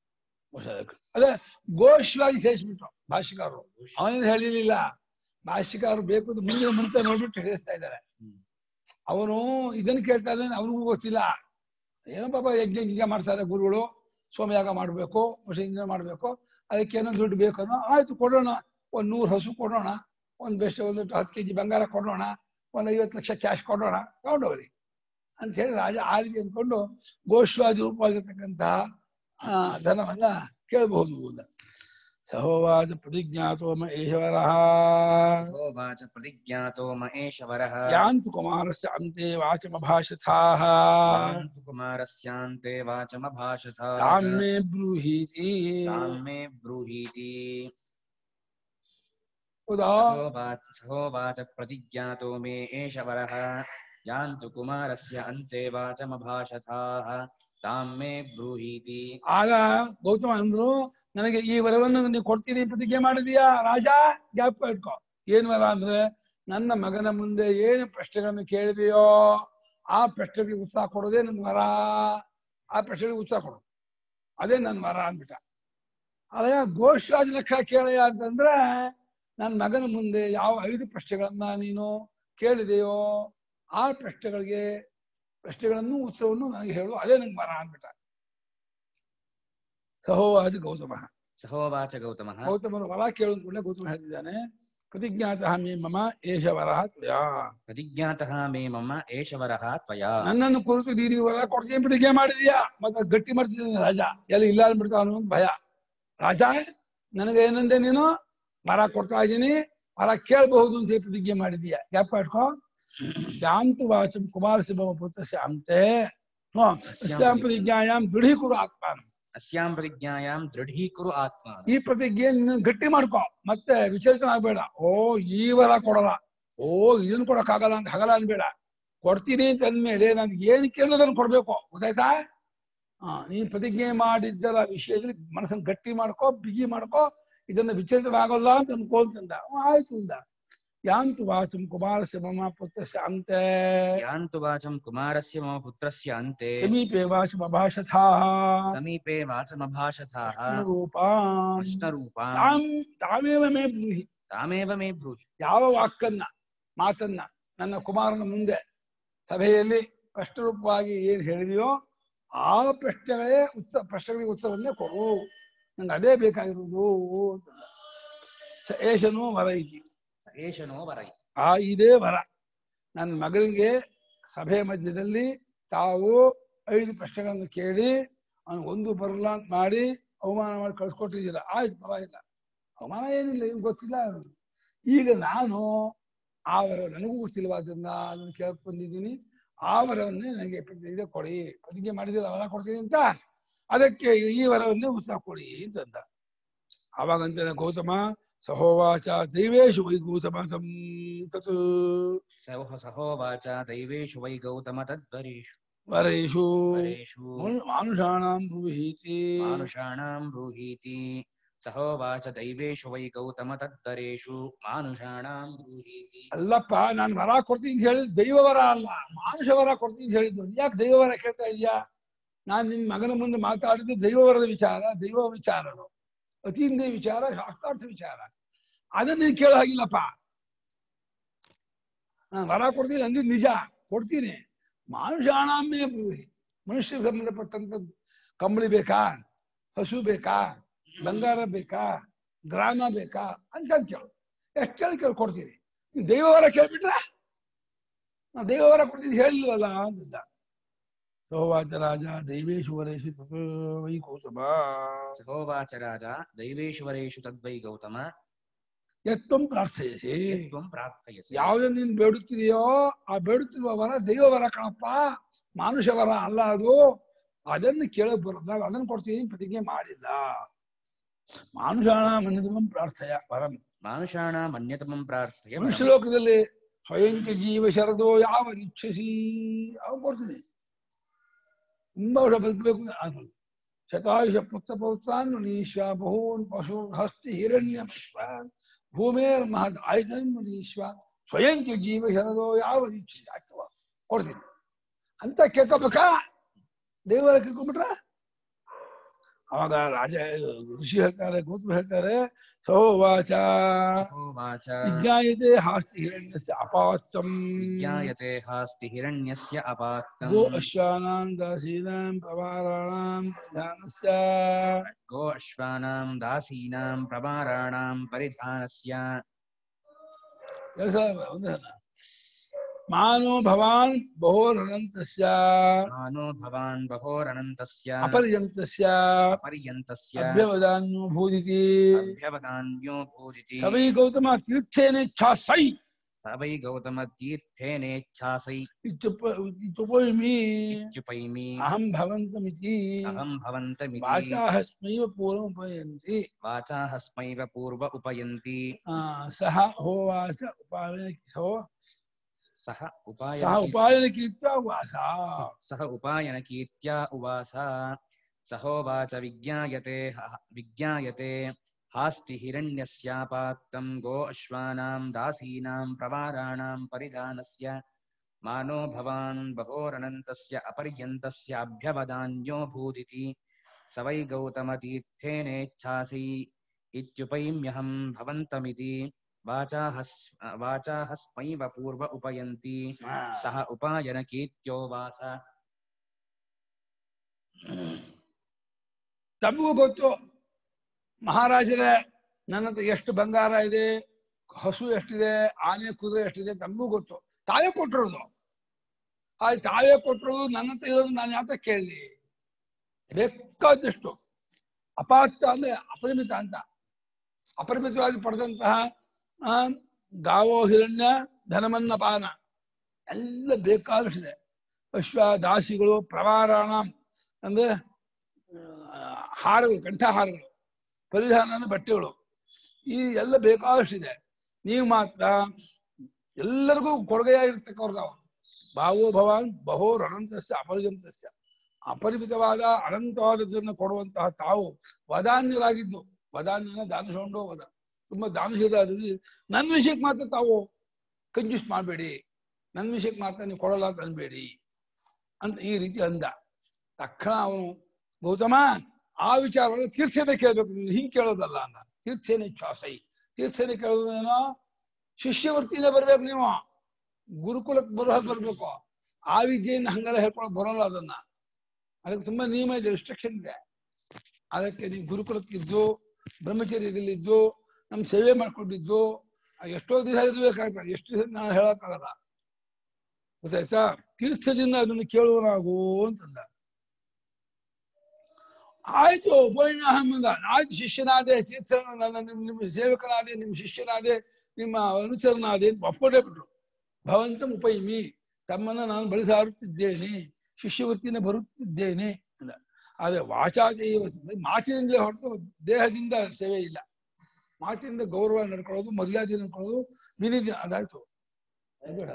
ಅದೇ ಘೋಷವಾಗಿ ಸೇರಿಸ್ಬಿಟ್ರು ಭಾಷಿಕಾರರು ಅವನೇನು ಹೇಳಿರ್ಲಿಲ್ಲ ಭಾಷಿಕಾರರು ಬೇಕು ಅಂತ ಮುಂದಿನ ಮಂತ್ರ ನೋಡ್ಬಿಟ್ಟು ಹೇಳಿಸ್ತಾ ಇದ್ದಾರೆ ಹ್ಮ್. ಅವನು ಇದನ್ನ ಕೇಳ್ತಾ ಇದ್ದಾನೆ ಅವನಿಗೂ ಗೊತ್ತಿಲ್ಲ ಏನೋ ಪಾಪ ಯಜ್ಞ ಗಿಜ್ಞ ಮಾಡ್ತಾರೆ ಗುರುಗಳು ಸೋಮಯಾಗ ಮಾಡ್ಬೇಕು ಯಜ್ಞ ಮಾಡ್ಬೇಕು ಅದಕ್ಕೆ ಏನೋ ದುಡ್ಡು ಬೇಕು ಅನ್ನೋ ಆಯ್ತು ಕೊಡೋಣ ಒಂದ್ ನೂರು ಹಸು ಕೊಡೋಣ ಒಂದ್ ಬೆಸ್ಟ್ ಒಂದು ಹತ್ತು ಕೆಜಿ ಬಂಗಾರ ಕೊಡೋಣ ಒಂದ್ ಐವತ್ತು ಲಕ್ಷ ಕ್ಯಾಶ್ ಕೊಡೋಣ ತಗೊಂಡೋಗ್ರಿ ಅಂತ ಹೇಳಿ ರಾಜ ಆ ರೀತಿ ಅಂದ್ಕೊಂಡು ಗೋಶ್ವಾದಿ ರೂಪವಾಗಿರ್ತಕ್ಕಂತಹ ಆ ಧನವನ್ನ ಕೇಳಬಹುದು ಅಂತ ಸಹೋವಾಚ ಪ್ರತಿಜ್ಞಾತೋ ಮ ಏಷವರಃ ಹೋವಾಚ ಪ್ರತಿಜ್ಞಾತೋ ಮಹೇಶವರಃ ಯಾಂತು ಕುಮಾರಸ್ಯ ಅಂತೆ ವಾಚಮಭಾಷಥಾಃ ತಾಂತು ಕುಮಾರಸ್ಯಾಂತೆ ವಾಚಮಭಾಷಥ ತಾಂ ಮೇ ಬ್ರೂಹೀತಿ ತಾಂ ಮೇ ಬ್ರೂಹೀತಿ ಹೌದಾ ಸಹೋವಾಚ ಸಹೋವಾಚ ಪ್ರತಿಜ್ಞಾತೋ ಮೇ ಏಷ ವರಃ ಯಾಂತು ಕುಮಾರಸ್ಯ ಅಂತೆ ವಾಚಮಭಾಷಥಾಃ ತಾಂ ಮೇ ಬ್ರೂಹೀತಿ ಆಗ ಗೌತಮ ಅಂದ್ರು ನನಗೆ ಈ ವರವನ್ನು ನೀವು ಕೊಡ್ತೀನಿ ಪ್ರತಿಜ್ಞೆ ಮಾಡಿದೀಯಾ ರಾಜ ಜ್ಞಾಪಕ ಇಟ್ಕೋ ಏನ್ ವರ ಅಂದ್ರೆ ನನ್ನ ಮಗನ ಮುಂದೆ ಏನು ಪ್ರಶ್ನೆಗಳನ್ನು ಕೇಳಿದೆಯೋ ಆ ಪ್ರಶ್ನೆಗೆ ಉತ್ಸಾಹ ಕೊಡೋದೇ ನನ್ನ ವರ ಆ ಪ್ರಶ್ನೆಗೆ ಉತ್ಸಾಹ ಕೊಡು ಅದೇ ನನ್ನ ವರ ಅಂದ್ಬಿಟ್ಟ ಅದೇ ಘೋಷರಾಜ ಲಕ್ಷ ಕೇಳಯ್ಯ ಅಂತಂದ್ರೆ ನನ್ನ ಮಗನ ಮುಂದೆ ಯಾವ ಐದು ಪ್ರಶ್ನೆಗಳನ್ನ ನೀನು ಕೇಳಿದೆಯೋ ಆ ಪ್ರಶ್ನೆಗಳಿಗೆ ಪ್ರಶ್ನೆಗಳನ್ನು ಉತ್ಸವವನ್ನು ನನಗೆ ಹೇಳು ಅದೇ ನಂಗೆ ವರ ಅಂದ್ಬಿಟ್ಟ ಸಹೋವಾಚ ಗೌತಮ ಸಹೋವಾಚ ಗೌತಮಃ ಗೌತಮನು ವರ ಕೇಳಿದ ಕೂಡಲೇ ಗೌತಮ ಹೇಳ್ತಿದ್ದಾನೆ ಪ್ರತಿಜ್ಞಾತಃ ಮೇ ಮಮ ಏಷ ವರ ತ್ವಯಾ ಪ್ರತಿಜ್ಞಾತಃ ಮೇ ಮಮ ಏಷ ವರಃ ತ್ವಯಾ ನನ್ನನ್ನು ಕುರಿತು ನೀನು ಈ ವರ ಕೊಡ್ತೀನಿ ಪ್ರತಿಜ್ಞೆ ಮಾಡಿದೀಯಾ ಮತ್ತೆ ಅದ್ ಗಟ್ಟಿ ಮಾಡ್ತಿದ್ದಾನೆ ರಾಜ ಎಲ್ಲಿ ಇಲ್ಲ ಅಂದ್ಬಿಡ್ತಾವ ಅನ್ನೋ ಭಯ ರಾಜ ನನಗೆ ಏನಂದೆ ನೀನು ವರ ಕೊಡ್ತಾ ಇದ್ದೀನಿ ವರ ಕೇಳಬಹುದು ಅಂತ ಹೇಳಿ ಪ್ರತಿಜ್ಞೆ ಮಾಡಿದೀಯ ಗ್ಯಾಪ್ ಇಟ್ಕೋ ಯಾಂತು ವಾಚಂ ಕುಮಾರಸಿ ಮಮ ಪುತ್ರಸ್ಯ ಅಂತೆ ಹ್ಮ್. ಅಸ್ಯಾಂ ಪ್ರತಿಜ್ಞಾಯಾಮ್ ದೃಢೀಕುರು ಆತ್ಮಾನ ಅಸ್ಯಾಂ ಪ್ರತಿಜ್ಞಾಯಾಂ ದೃಢೀಕುರು ಆತ್ಮ ಈ ಪ್ರತಿಜ್ಞೆ ನೀನು ಗಟ್ಟಿ ಮಾಡ್ಕೊ ಮತ್ತೆ ವಿಚಲಿತನ ಆಗ್ಬೇಡ ಓ ಈ ವರ ಕೊಡಲ್ಲ ಓ ಇದನ್ನ ಕೊಡಕ್ಕಾಗಲ್ಲ ಅಂತ ಹಗಲ ಅನ್ಬೇಡ ಕೊಡ್ತೀನಿ ಅಂತ ಅಂದ್ಮೇಲೆ ನನ್ಗೆ ಏನ್ ಕೇಳೋದನ್ನ ಕೊಡ್ಬೇಕು ಗೊತ್ತಾಯ್ತಾ ಹಾ ನೀನ್ ಪ್ರತಿಜ್ಞೆ ಮಾಡಿದ್ದರ ವಿಷಯದಲ್ಲಿ ಮನಸ್ಸನ್ನು ಗಟ್ಟಿ ಮಾಡ್ಕೋ ಬಿಗಿ ಮಾಡ್ಕೋ ಇದನ್ನ ವಿಚಲಿತವಾಗಲ್ಲ ಅಂತ ಅನ್ಕೋ ಅಂತಂದ ಹ್ಮ್, ಆಯ್ತು ಅಂದ ಯಾಂತು ವಾಚಂ ಕುಮಾರಸ್ಯ ಮಮ ಪುತ್ರಸ್ಯ ಅಂತೆ ಯಾಂತು ವಾಚಂ ಕುಮಾರಸ್ಯ ಮಮ ಪುತ್ರಸ್ಯ ಅಂತೆ ಸಮೀಪೆ ವಾಚಂ ಅಭಾಷಥಾಃ ಸಮೀಪೆ ವಾಚಮಭಾಷಥಾಃ ರೂಪಾನ್ ಕೃಷ್ಣರೂಪಾಂ ತಾಂ ತಾಮೇವ ಮೇ ಬ್ರೂಹಿ ತಾಮೇವ ಮೇ ಬ್ರೂಹಿ ಯಾವ ವಾಕನ್ನ ಮಾತನ್ನ ನನ್ನ ಕುಮಾರನ ಮುಂದೆ ಸಭೆಯಲ್ಲಿ ಪ್ರಶ್ನರೂಪವಾಗಿ ಏನ್ ಹೇಳಿದೆಯೋ ಆ ಪ್ರಶ್ನೆಗಳೇ ಉತ್ತರ ಪ್ರಶ್ನೆಗಳಿಗೆ ಉತ್ತರವನ್ನೇ ಕೊಡು ನಂಗೆ ಅದೇ ಬೇಕಾಗಿರುವುದು ಅಂತಂದ. ಸ ಏಷನು ವರ ಇತಿ ಏಷನೋ ವರೈ ಆ ಇದೇ ವರ ನನ್ನ ಮಗನಿಗೆ ಸಭೆ ಮಧ್ಯದಲ್ಲಿ ತಾವು ಐದು ಪ್ರಶ್ನೆಗಳನ್ನು ಕೇಳಿ ಅವನು ಒಂದು ಬರಲ್ಲ ಅಂತ ಮಾಡಿ ಅವಮಾನ ಮಾಡಿ ಕಳ್ಸಿಕೊಟ್ಟಿದ್ದೀರ ಆಯ್ತು ಪರವಾಗಿಲ್ಲ ಅವಮಾನ ಏನಿಲ್ಲ ಏನು ಗೊತ್ತಿಲ್ಲ ಈಗ ನಾನು ಆ ವರ ನನಗೂ ಗೊತ್ತಿಲ್ಲವಾದ್ರಿಂದ ಅದನ್ನು ಕೇಳಕ್ ಬಂದಿದ್ದೀನಿ ಆ ವರವನ್ನೇ ನನಗೆ ಪ್ರತಿಜ್ಞೆ ಕೊಡಿ ಪ್ರತಿಜ್ಞೆ ಮಾಡಿದ್ರೆ ವರ ಕೊಡ್ತೀನಿ ಅಂತ ಅದಕ್ಕೆ ಈ ವರವನ್ನೇ ಉತ್ಸಾಹ ಕೊಡಿ ಅಂತಂದ ಆವಾಗಂತ ಗೌತಮ ಸಹೋವಾಚ ದೈವೇಶು ವೈ ಗೌತಮ ತತ್ ಸಹ ಸಹೋವಾಚ ದೈವೇಶು ವೈ ಗೌತಮ ತದ್ವರೇಷು ವರೇಶು ವರೇಷು ಮಾನುಷಾಣಾಂ ಬ್ರೂಹೀತಿ ಮಾನುಷಾಣಾಂ ಬ್ರೂಹೀತಿ ಸಹೋವಾಚ ದೈವೇಶು ವೈ ಗೌತಮ ತದ್ವರೇಷು ಮಾನುಷಾಣಾಂ ಬ್ರೂಹೀತಿ ಅಲ್ಲಪ್ಪ ನಾನು ವರ ಕೊಡ್ತೀನಿ ಅಂತ ಹೇಳಿದ್ ದೈವ ವರ ಅಲ್ಲ ಮಾನುಷ ವರ ಕೊಡ್ತೀನಿ ಅಂತ ಹೇಳಿದ್ದು ಯಾಕೆ ದೈವ ವರ ಕೇಳ್ತಾ ಇದೀಯಾ ನಾನ್ ನಿನ್ ಮಗನ ಮುಂದೆ ಮಾತಾಡಿದ್ದು ದೈವ ವರದ ವಿಚಾರ ದೈವ ವಿಚಾರಗಳು ಅತೀಂದ್ರಿಯ ವಿಚಾರ ಶಾಸ್ತ್ರಾರ್ಥ ವಿಚಾರ ಅದನ್ನ ನೀನ್ ಕೇಳೋ ಹಾಗಿಲ್ಲಪ್ಪ ನಾನು ವರ ಕೊಡ್ತೀನಿ ಅಂದಿದ್ ನಿಜ ಕೊಡ್ತೀನಿ ಮಾನುಷಾಣಾಮೇ ಬ್ರೂಹಿ ಮನುಷ್ಯರಿಗೆ ಸಂಬಂಧಪಟ್ಟಂತದ್ದು ಕಂಬಳಿ ಬೇಕಾ ಹಸು ಬೇಕಾ ಬಂಗಾರ ಬೇಕಾ ಗ್ರಾಮ ಬೇಕಾ ಅಂತ ಕೇಳು ಎಷ್ಟು ಹೇಳಿ ಕೇಳಿ ಕೊಡ್ತೀನಿ ನೀನ್ ದೈವವರ ಕೇಳ್ಬಿಟ್ರ ನಾ ದೈವವರ ಕೊಡ್ತೀನಿ ಹೇಳಿಲ್ವಲ್ಲ ಅಂತಿದ್ದ ಸೋವಾಚ ರಾಜ ದೈವೇಶು ವರೇಶು ತಥೋ ವೈ ಕೌತುಮ ಸಹೋವಾಚ ರಾಜ ದೈವೇಶು ವರೇಷು ತದ್ವೈ ಗೌತಮ ಯತ್ವಂ ಪ್ರಾರ್ಥಯಸಿ ತ್ವಂ ಪ್ರಾರ್ಥಯಸಿ ಯಾವುದನ್ನ ನೀನ್ ಬೇಡುತ್ತಿದೆಯೋ ಆ ಬೇಡುತ್ತಿರುವ ವರ ದೈವವರ ಕಣಪ್ಪ ಮಾನುಷ ವರ ಅಲ್ಲ ಅದು ಅದನ್ನು ಕೇಳಕ್ ಬರೋದು ನಾವು ಅದನ್ನು ಕೊಡ್ತೀನಿ ಪ್ರತಿಜ್ಞೆ ಮಾಡಿಲ್ಲ ಮಾನುಷಾಣ ಮನ್ಯತಮಂ ಪ್ರಾರ್ಥಯ ವರಂ ಮಾನುಷಾಣ ಮನ್ಯತಮಂ ಪ್ರಾರ್ಥಯ ಮನುಷ್ಯ ಲೋಕದಲ್ಲಿ ಸ್ವಯಂಕ ಜೀವ ಶರದೋ ಯಾವ ಇಚ್ಛಸಿ ಅವ ಕೊಡ್ತೀನಿ ತುಂಬಾ ವರ್ಷ ಬದುಕಬೇಕು ಅದು ಶತಾಯುಷ ಪುತ್ರ ಪೌತ್ರಾನ್ ಮುನೀಶ್ವ ಬಹೂನ್ ಪಶು ಹಸ್ತಿ ಹಿರಣ್ಯ ಭೂಮೇರ್ ಮಹದ್ ಆಯ್ತನ್ ಮುನೀಶ್ವ ಸ್ವಯಂಕ ಜೀವ ಶರದೋ ಯಾವ ಇಚ್ಛೆ ಆಗ್ತವ ಕೊಡ್ತೀನಿ ಅಂತ ಕೇಳ್ಕೊಬೇಕಾ ದೇವರ ಕೇಳ್ಕೊಂಬಿಟ್ರ ಅವಾಗ ರಾಜ ಋಷಿ ಹೇಳ್ತಾರೆ ಗೌತಮ ಹೇಳ್ತಾರೆ ಸೋವಾಚ ಸಹೋವಾಚ ವಿಜ್ಞಾಯತೆ ಹಾಸ್ತಿ ಹಿರಣ್ಯಸ್ಯ ಅಪಾತ್ತಂ ವಿಜ್ಞಾಯತೆ ಹಾಸ್ತಿ ಹಿರಣ್ಯಸ್ಯ ಅಪಾತ್ತಂ ಗೋ ಅಶ್ವಾನಾಂ ದಾಸೀನಾಂ ಪ್ರವಾರಾಣಾಂ ಪ್ರಧಾನಸ್ಯ ಗೋ ಅಶ್ವಾನಾಂ ದಾಸೀನಾಂ ಪ್ರಮಾರಾಣಾಂ ಪರಿಧಾನಸ್ಯ ಕೆಲಸ ಒಂದು ಸಲ. ಮಾನೋ ಭವಾನ್ ಬಹೋರನಂತಸ್ಯ ಮಾನೋ ಭವಾನ್ ಬಹೋರನಂತಸ್ಯ ಅಪರ್ಯಂತಸ್ಯ ಅಪರ್ಯಂತಸ್ಯ ಅಭ್ಯವದಾನ್ಯೋ ಭೂದಿತಿ ಅಭ್ಯವದಾನ್ಯೋ ಭೂಜಿತಿ ಸವೈ ಗೌತಮ ತೀರ್ಥೇನೇಚ್ಛಾಸೈ ಸ ವೈ ಗೌತಮ ತೀರ್ಥೇನೇಚ್ಛಾಸೈ ಇತ್ಯುಪ ಇತ್ಯುಪೈಮಿ ಇತ್ಯುಪೈಮಿ ಅಹಂ ಭವಂತಮಿತಿ ಅಹಂ ಭವಂತಮಿತಿ ವಾಚಾಹಸ್ಮೈವ ಪೂರ್ವಮುಪಯಂತಿ ವಾಚಾಹಸ್ಮೈವ ಪೂರ್ವ ಉಪಯಂತಿ ಆ, ಸಹ ಹೋವಾಚ ಉಪಾಯನ ಸೋ ಸಹ ಸಹ ಉಪಾಯನ ಉಪಾಯನ ಕೀರ್ತ್ಯ ವಾಸ ಸಹ ಉಪಾಯನ ಕೀರ್ತ್ಯ ಉವಾಸ ಸಹೋವಾಚ ವಿಜ್ಞಾಯತೆ ಹ- ವಿಜ್ಞಾಯತೆ ಹಾಸ್ತಿ ಹಿರಣ್ಯಸ್ಯಾಪಾತ್ತಂ ಗೋ ಅಶ್ವಾನಾಂ ದಾಸೀನಾಂ ಪ್ರವಾರಾಣಾಂ ಪರಿಧಾನಸ್ಯ ಮಾನೋ ಭವಾನ್ ಬಹೋರನಂತಸ್ಯ ಅಪರ್ಯಂತಸ್ಯ ಅಭ್ಯವದಾನ್ಯೋ ಭೂದಿತಿ ಸ ವೈ ಗೌತಮತೀರ್ಥೇನೇಚ್ಛಾಸಿ ಇತ್ಯುಪೈಮ್ಯಹಂ ಭವಂತಮಿತಿ ವಾಚಾಹಸ್ ವಾಚಾಹಸ್ಮೈವ ಪೂರ್ವ ಉಪಯಂತಿ ಸಹ ಉಪಾಯನ ಕೀರ್ತ್ಯೋವಾಸ ತಮಗೂ ಗೊತ್ತು ಮಹಾರಾಜರೇ ನನ್ನ ಹತ್ರ ಎಷ್ಟು ಬಂಗಾರ ಇದೆ ಹಸು ಎಷ್ಟಿದೆ ಆನೆ ಕುದುರೆ ಎಷ್ಟಿದೆ ತಮಗೂ ಗೊತ್ತು ತಾವೇ ಕೊಟ್ಟಿರೋದು ಆ ತಾವೇ ಕೊಟ್ಟಿರೋದು ನನ್ನ ಹತ್ರ ಇರೋದು ನಾನು ಯಾತ ಕೇಳಲಿ ಬೇಕಾದಷ್ಟು ಅಪಾತ್ತ ಅಂದ್ರೆ ಅಪರಿಮಿತ ಅಂತ ಅಪರಿಮಿತವಾಗಿ ಪಡೆದಂತಹ ಆ, ಗಾವೋ ಹಿರಣ್ಯ ಧನಮನ್ನಪಾನ ಎಲ್ಲ ಬೇಕಾದಷ್ಟಿದೆ ಅಶ್ವ ದಾಸಿಗಳು ಪ್ರವಾರಾಣ ಅಂದ್ರೆ ಆ, ಹಾರಗಳು ಕಂಠಹಾರಗಳು ಪರಿಧಾನ ಅಂದ್ರೆ ಬಟ್ಟೆಗಳು ಈ ಎಲ್ಲ ಬೇಕಾದಷ್ಟಿದೆ ನೀವು ಮಾತ್ರ ಎಲ್ಲರಿಗೂ ಕೊಡುಗೆಯಾಗಿರ್ತಕ್ಕವ್ರು ಭಾವೋ ಭವಾನ್ ಬಹೋ ಅನಂತಸ್ಯ ಅಪರಿಗಂತಸ್ಯ ಅಪರಿಮಿತವಾದ ಅನಂತವಾದದ್ದನ್ನು ಕೊಡುವಂತಹ ತಾವು ವದಾನ್ಯರಾಗಿದ್ದು ವದಾನ್ಯನ ದಾನಶೋಂಡೋ ವದ ತುಂಬಾ ದಾನಶೀಲಾದಲ್ಲಿ ನನ್ನ ವಿಷಯಕ್ಕೆ ಮಾತ್ರ ತಾವು ಕಂಜೂಸ್ ಮಾಡಬೇಡಿ ನನ್ನ ವಿಷಯಕ್ಕೆ ಮಾತ್ರ ನೀವು ಕೊಡಲ್ಲ ಅಂತ ಅನ್ಬೇಡಿ ಅಂತ ಈ ರೀತಿ ಅಂದ ತಕ್ಷಣ ಅವನು ಗೌತಮ ಆ ವಿಚಾರವನ್ನು ತೀರ್ಥನೆ ಕೇಳ್ಬೇಕು ನೀನು ಹಿಂಗ್ ಕೇಳೋದಲ್ಲ ಅಂದ ತೀರ್ಥನೆ ಶ್ವಾಸೈ ತೀರ್ಥನೆ ಕೇಳೋದೇನೋ ಶಿಷ್ಯವೃತ್ತಿಯಿಂದ ಬರ್ಬೇಕು ನೀವು ಗುರುಕುಲಕ್ಕೆ ಬರೋ ಹಾಗೆ ಬರ್ಬೇಕು ಆ ವಿದ್ಯೆಯಿಂದ ಹಂಗೆಲ್ಲ ಹೇಳ್ಕೊಳಕ್ ಬರೋಲ್ಲ ಅದನ್ನ ಅದಕ್ಕೆ ತುಂಬಾ ನಿಯಮ ಇದೆ ರಿಸ್ಟ್ರಿಕ್ಷನ್ ಇದೆ ಅದಕ್ಕೆ ನೀವು ಗುರುಕುಲಕ್ಕಿದ್ದು ಬ್ರಹ್ಮಚರ್ಯದಲ್ಲಿದ್ದು ನಮ್ ಸೇವೆ ಮಾಡ್ಕೊಂಡಿದ್ದು ಆ ಎಷ್ಟೋ ದಿವಸ ಇರ್ಬೇಕಾಗ್ತದೆ ಎಷ್ಟು ದಿವಸ ನಾನು ಹೇಳಕ್ಕಾಗಲ್ಲ ಗೊತ್ತಾಯ್ತಾ ತೀರ್ಥದಿಂದ ಅದನ್ನು ಕೇಳುವನಾಗು ಅಂತಂದ ಆಯ್ತು ಬೋಯಿನಾಹಮ್ಮಂದ ಆಯ್ತು ಶಿಷ್ಯನಾದೆ ತೀರ್ಥ ನನ್ನ ನಿಮ್ ನಿಮ್ಮ ಸೇವಕನಾದೆ ನಿಮ್ಮ ಶಿಷ್ಯನಾದೆ ನಿಮ್ಮ ಅನುಚರನಾದೆ ಅಂತ ಒಪ್ಕೊಂಡೇ ಬಿಟ್ರು ಭವಂತ ಉಪೈಮಿ ತಮ್ಮನ್ನ ನಾನು ಬಳಸಾರುತ್ತಿದ್ದೇನೆ ಶಿಷ್ಯವೃತ್ತಿನ ಬರುತ್ತಿದ್ದೇನೆ ಅಂದ ಆದ್ರೆ ವಾಚಾದೇವ ಮಾತಿನಿಂದಲೇ ಹೊರತು ದೇಹದಿಂದ ಸೇವೆ ಇಲ್ಲ ಮಾತಿನಿಂದ ಗೌರವ ನಡ್ಕೊಳ್ಳೋದು ಮರ್ಯಾದೆ ನಡ್ಕೊಳ್ಳೋದು ವಿನಿದ ಅದಾಯ್ತು ಬೇಡ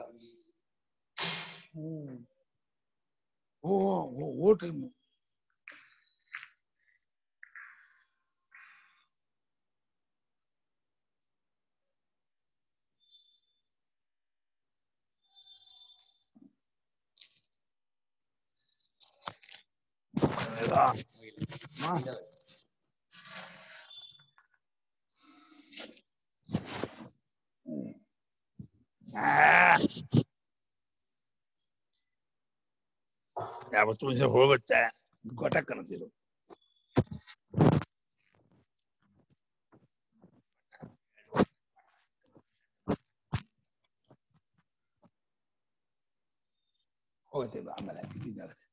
ಹ್ಮ್ ಓ ಓ ಓ ಟೈಮು ಯಾವತ್ತು ಒಂದ್ಸಲ ಹೋಗುತ್ತೆ ಗೊಟ್ಟ ಕನಸಿರು ಹೋಗುತ್ತೆ ಇದು ಆಮೇಲೆ ಇದಾಗುತ್ತೆ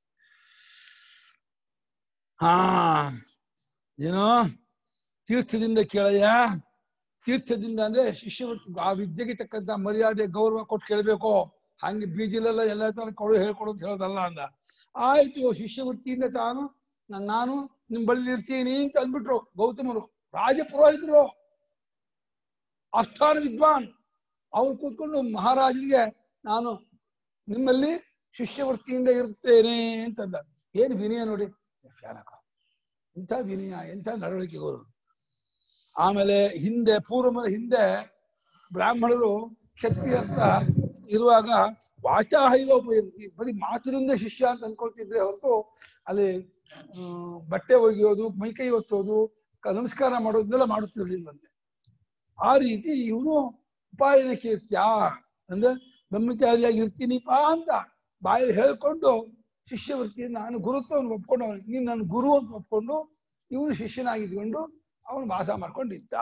ಹಾ ಏನೋ ತೀರ್ಥದಿಂದ ಕೇಳಯ್ಯ ತೀರ್ಥದಿಂದ ಅಂದ್ರೆ ಶಿಷ್ಯವೃತ್ತಿ ಆ ವಿದ್ಯೆಗೆ ತಕ್ಕಂತ ಮರ್ಯಾದೆ ಗೌರವ ಕೊಟ್ಟು ಕೇಳಬೇಕು ಹಂಗೆ ಬೀಜಿಲೆಲ್ಲ ಎಲ್ಲ ತರ ಕೊಡು ಹೇಳ್ಕೊಡೋದು ಹೇಳೋದಲ್ಲ ಅಂದ ಆಯ್ತು ಶಿಷ್ಯವೃತ್ತಿಯಿಂದ ತಾನು ನಾನ್- ನಾನು ನಿಮ್ ಬಳಿ ಇರ್ತೀನಿ ಅಂತ ಅಂದ್ಬಿಟ್ರು ಗೌತಮರು ರಾಜ ಪುರೋಹಿತರು ಆಸ್ಥಾನ ವಿದ್ವಾನ್ ಅವ್ರು ಕೂತ್ಕೊಂಡು ಮಹಾರಾಜನಿಗೆ ನಾನು ನಿಮ್ಮಲ್ಲಿ ಶಿಷ್ಯವೃತ್ತಿಯಿಂದ ಇರ್ತೇನೆ ಅಂತಂದ ಏನ್ ವಿನಯ ನೋಡಿ ಫ್ಯಾನಕ ಇಂಥ ವಿನಯ ಎಂಥ ನಡವಳಿಕೆ ಅವರು ಆಮೇಲೆ ಹಿಂದೆ ಪೂರ್ವದ ಹಿಂದೆ ಬ್ರಾಹ್ಮಣರು ಕ್ಷತ್ರಿಯ ಅಂತ ಇರುವಾಗ ವಾಚಾಹೈವ ಉಪಯೋಗ ಬರೀ ಮಾತಿನಿಂದ ಶಿಷ್ಯ ಅಂತ ಅನ್ಕೊಳ್ತಿದ್ರೆ ಹೊರತು ಅಲ್ಲಿ ಹ್ಮ್, ಬಟ್ಟೆ ಒಗೆಯೋದು ಮೈಕೈ ಒತ್ತೋದು ಕ- ನಮಸ್ಕಾರ ಮಾಡೋದನ್ನೆಲ್ಲ ಮಾಡುತ್ತಿರ್ಲಿಲ್ಲಂತೆ ಆ ರೀತಿ ಇವನು ಉಪಾಯನ ಕೀರ್ತ್ಯ ಅಂದ್ರೆ ಬ್ರಹ್ಮಚಾರಿಯಾಗಿ ಇರ್ತೀನಿಪಾ ಅಂತ ಬಾಯಲ್ಲಿ ಹೇಳ್ಕೊಂಡು ಶಿಷ್ಯವೃತ್ತಿ ನಾನು ಗುರುತ್ವವನ್ನು ಒಪ್ಕೊಂಡು ಅವ್ನು- ನೀನು ನನ್ನ ಗುರು ಅಂತ ಒಪ್ಕೊಂಡು ಇವನು ಶಿಷ್ಯನಾಗಿದ್ಕೊಂಡು ಅವನು ವಾಸ ಮಾಡ್ಕೊಂಡಿದ್ದ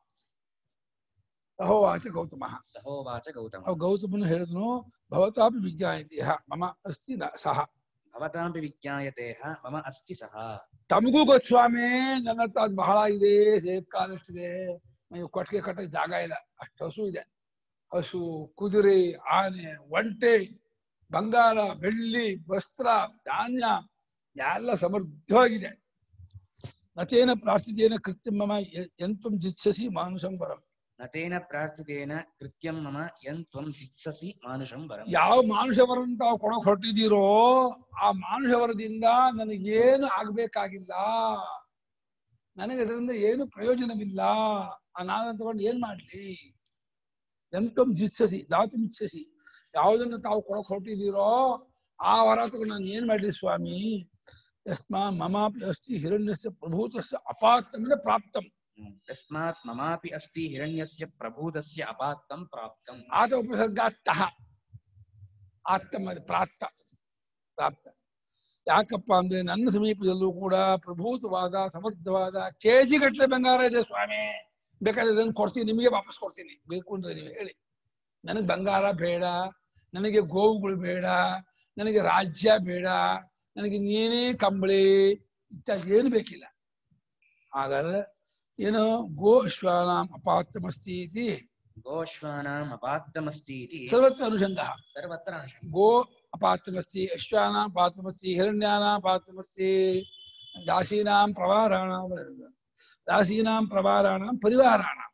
ಅಹೋವಾಚ ಗೌತಮ ಸಹೋವಾಚ ಗೌತಮ ಅವ್ ಗೌತಮನು ಹೇಳಿದ್ನು ಭವತಾಪಿ ವಿಜ್ಞಾಯತಿ ಹ ಮಮ ಅಸ್ತಿ ನ ಸಹ ಭವತಾಂಪಿ ವಿಜ್ಞಾಯತೆ ಹ ಮಮ ಅಸ್ತಿ ಸಹ ತಮಗೂ ಗೊತ್ತು ಸ್ವಾಮಿ ನನ್ನ ಹತ್ರ ಅದು ಬಹಳ ಇದೆ ಕಾಲಷ್ಟಿದೆ ನೀವು ಕೊಟ್ಟಿಗೆ ಕಟ್ಟಕ್ಕೆ ಜಾಗ ಇಲ್ಲ ಅಷ್ಟು ಹಸು ಇದೆ ಹಸು ಕುದುರೆ ಆನೆ ಒಂಟೆ ಬಂಗಾರ ಬೆಳ್ಳಿ ವಸ್ತ್ರ ಧಾನ್ಯ ಎಲ್ಲ ಸಮೃದ್ಧವಾಗಿದೆ ನತೇನ ಪ್ರಾರ್ಥಿತೇನ ಕೃತ್ಯ ಮಮ ಎಂತು ಜಿತ್ಸಸಿ ಮಾನುಷಂ ವರಂ ನತೇನ ಪ್ರಾರ್ಥಿತೇನ ಕೃತ್ಯಂ ಮಮ ಯನ್ ತ್ವಂ ದಿತ್ಸಸಿ ಮಾನುಷಂ ವರಂ ಯಾವ ಮಾನುಷವರನ್ನು ತಾವು ಕೊಡಕ್ ಹೊರಟಿದ್ದೀರೋ ಆ ಮಾನುಷವರದಿಂದ ನನಗೇನು ಆಗ್ಬೇಕಾಗಿಲ್ಲ ನನಗೆ ಅದರಿಂದ ಏನು ಪ್ರಯೋಜನವಿಲ್ಲ ಆ ನಾನು ತಗೊಂಡು ಏನ್ ಮಾಡ್ಲಿ ಎಂತಂ ಜಿತ್ಸಸಿ ದಾತು ಇಚ್ಛಸಿ ಯಾವುದನ್ನು ತಾವು ಕೊಡಕ್ ಹೊರಟಿದ್ದೀರೋ ಆ ವರ ತಗೊಂಡು ನಾನು ಏನ್ ಮಾಡ್ಲಿ ಸ್ವಾಮಿ ಯಸ್ಮಾ ಮಮಾಪಿ ಅಸ್ತಿ ಹಿರಣ್ಯಸ್ಯ ಪ್ರಭೂತಸ್ಯ ಅಪಾತ್ತಮಿನ ಪ್ರಾಪ್ತಂ ಹ್ಮ್. ತಸ್ಮಾತ್ ಮಮಾಪಿ ಅಸ್ತಿ ಹಿರಣ್ಯಸ್ಯ ಪ್ರಭೂತಸ್ಯ ಅಪಾತ್ತಂ ಪ್ರಾಪ್ತಂ ಆತ ಉಪಸರ್ಗಾತ್ತಃ ಆತ್ತಮ ಪ್ರಾಪ್ತ ಪ್ರಾಪ್ತ ಯಾಕಪ್ಪ ಅಂದ್ರೆ ನನ್ನ ಸಮೀಪದಲ್ಲೂ ಕೂಡ ಪ್ರಭೂತವಾದ ಸಮೃದ್ಧವಾದ ಕೆಜಿ ಗಟ್ಟಲೆ ಬಂಗಾರ ಇದೆ ಸ್ವಾಮಿ ಬೇಕಾದ್ರೆ ಅದನ್ನು ಕೊಡ್ತೀನಿ ನಿಮಗೆ ವಾಪಸ್ ಕೊಡ್ತೀನಿ ಬೇಕು ಅಂದ್ರೆ ನೀವು ಹೇಳಿ ನನಗೆ ಬಂಗಾರ ಬೇಡ ನನಗೆ ಗೋವುಗಳು ಬೇಡ ನನಗೆ ರಾಜ್ಯ ಬೇಡ ನನಗೆ ನೀನೇ ಕಂಬಳಿ ಇತ್ಯಾದಿ ಏನು ಬೇಕಿಲ್ಲ ಹಾಗಾದ್ರೆ ಏನು ಗೋ ಶ್ವಾನಾಂ ಅಪಾತ್ತಮಸ್ತಿ ಇತಿ ಗೋಶ್ವಾನಾಂ ಅಪಾತ್ತಮಸ್ತಿ ಇತಿ ಸರ್ವತ್ರ ಅನುಷಂಗಃ ಸರ್ವತ್ರ ಅನುಷಂಗ ಗೋ ಅಪಾತ್ರಮಸ್ತಿ ಅಶ್ವಾನಾಂ ಪಾತ್ರಮಸ್ತಿ ಹಿರಣ್ಯಾನಾಂ ಪಾತ್ರಮಸ್ತಿ ದಾಸೀನಾಂ ಪ್ರವಾರಾಣಾಂ ದಾಸೀನಾಂ ಪ್ರವಾರಾಣಾಂ ಪರಿವಾರಾಣಾಂ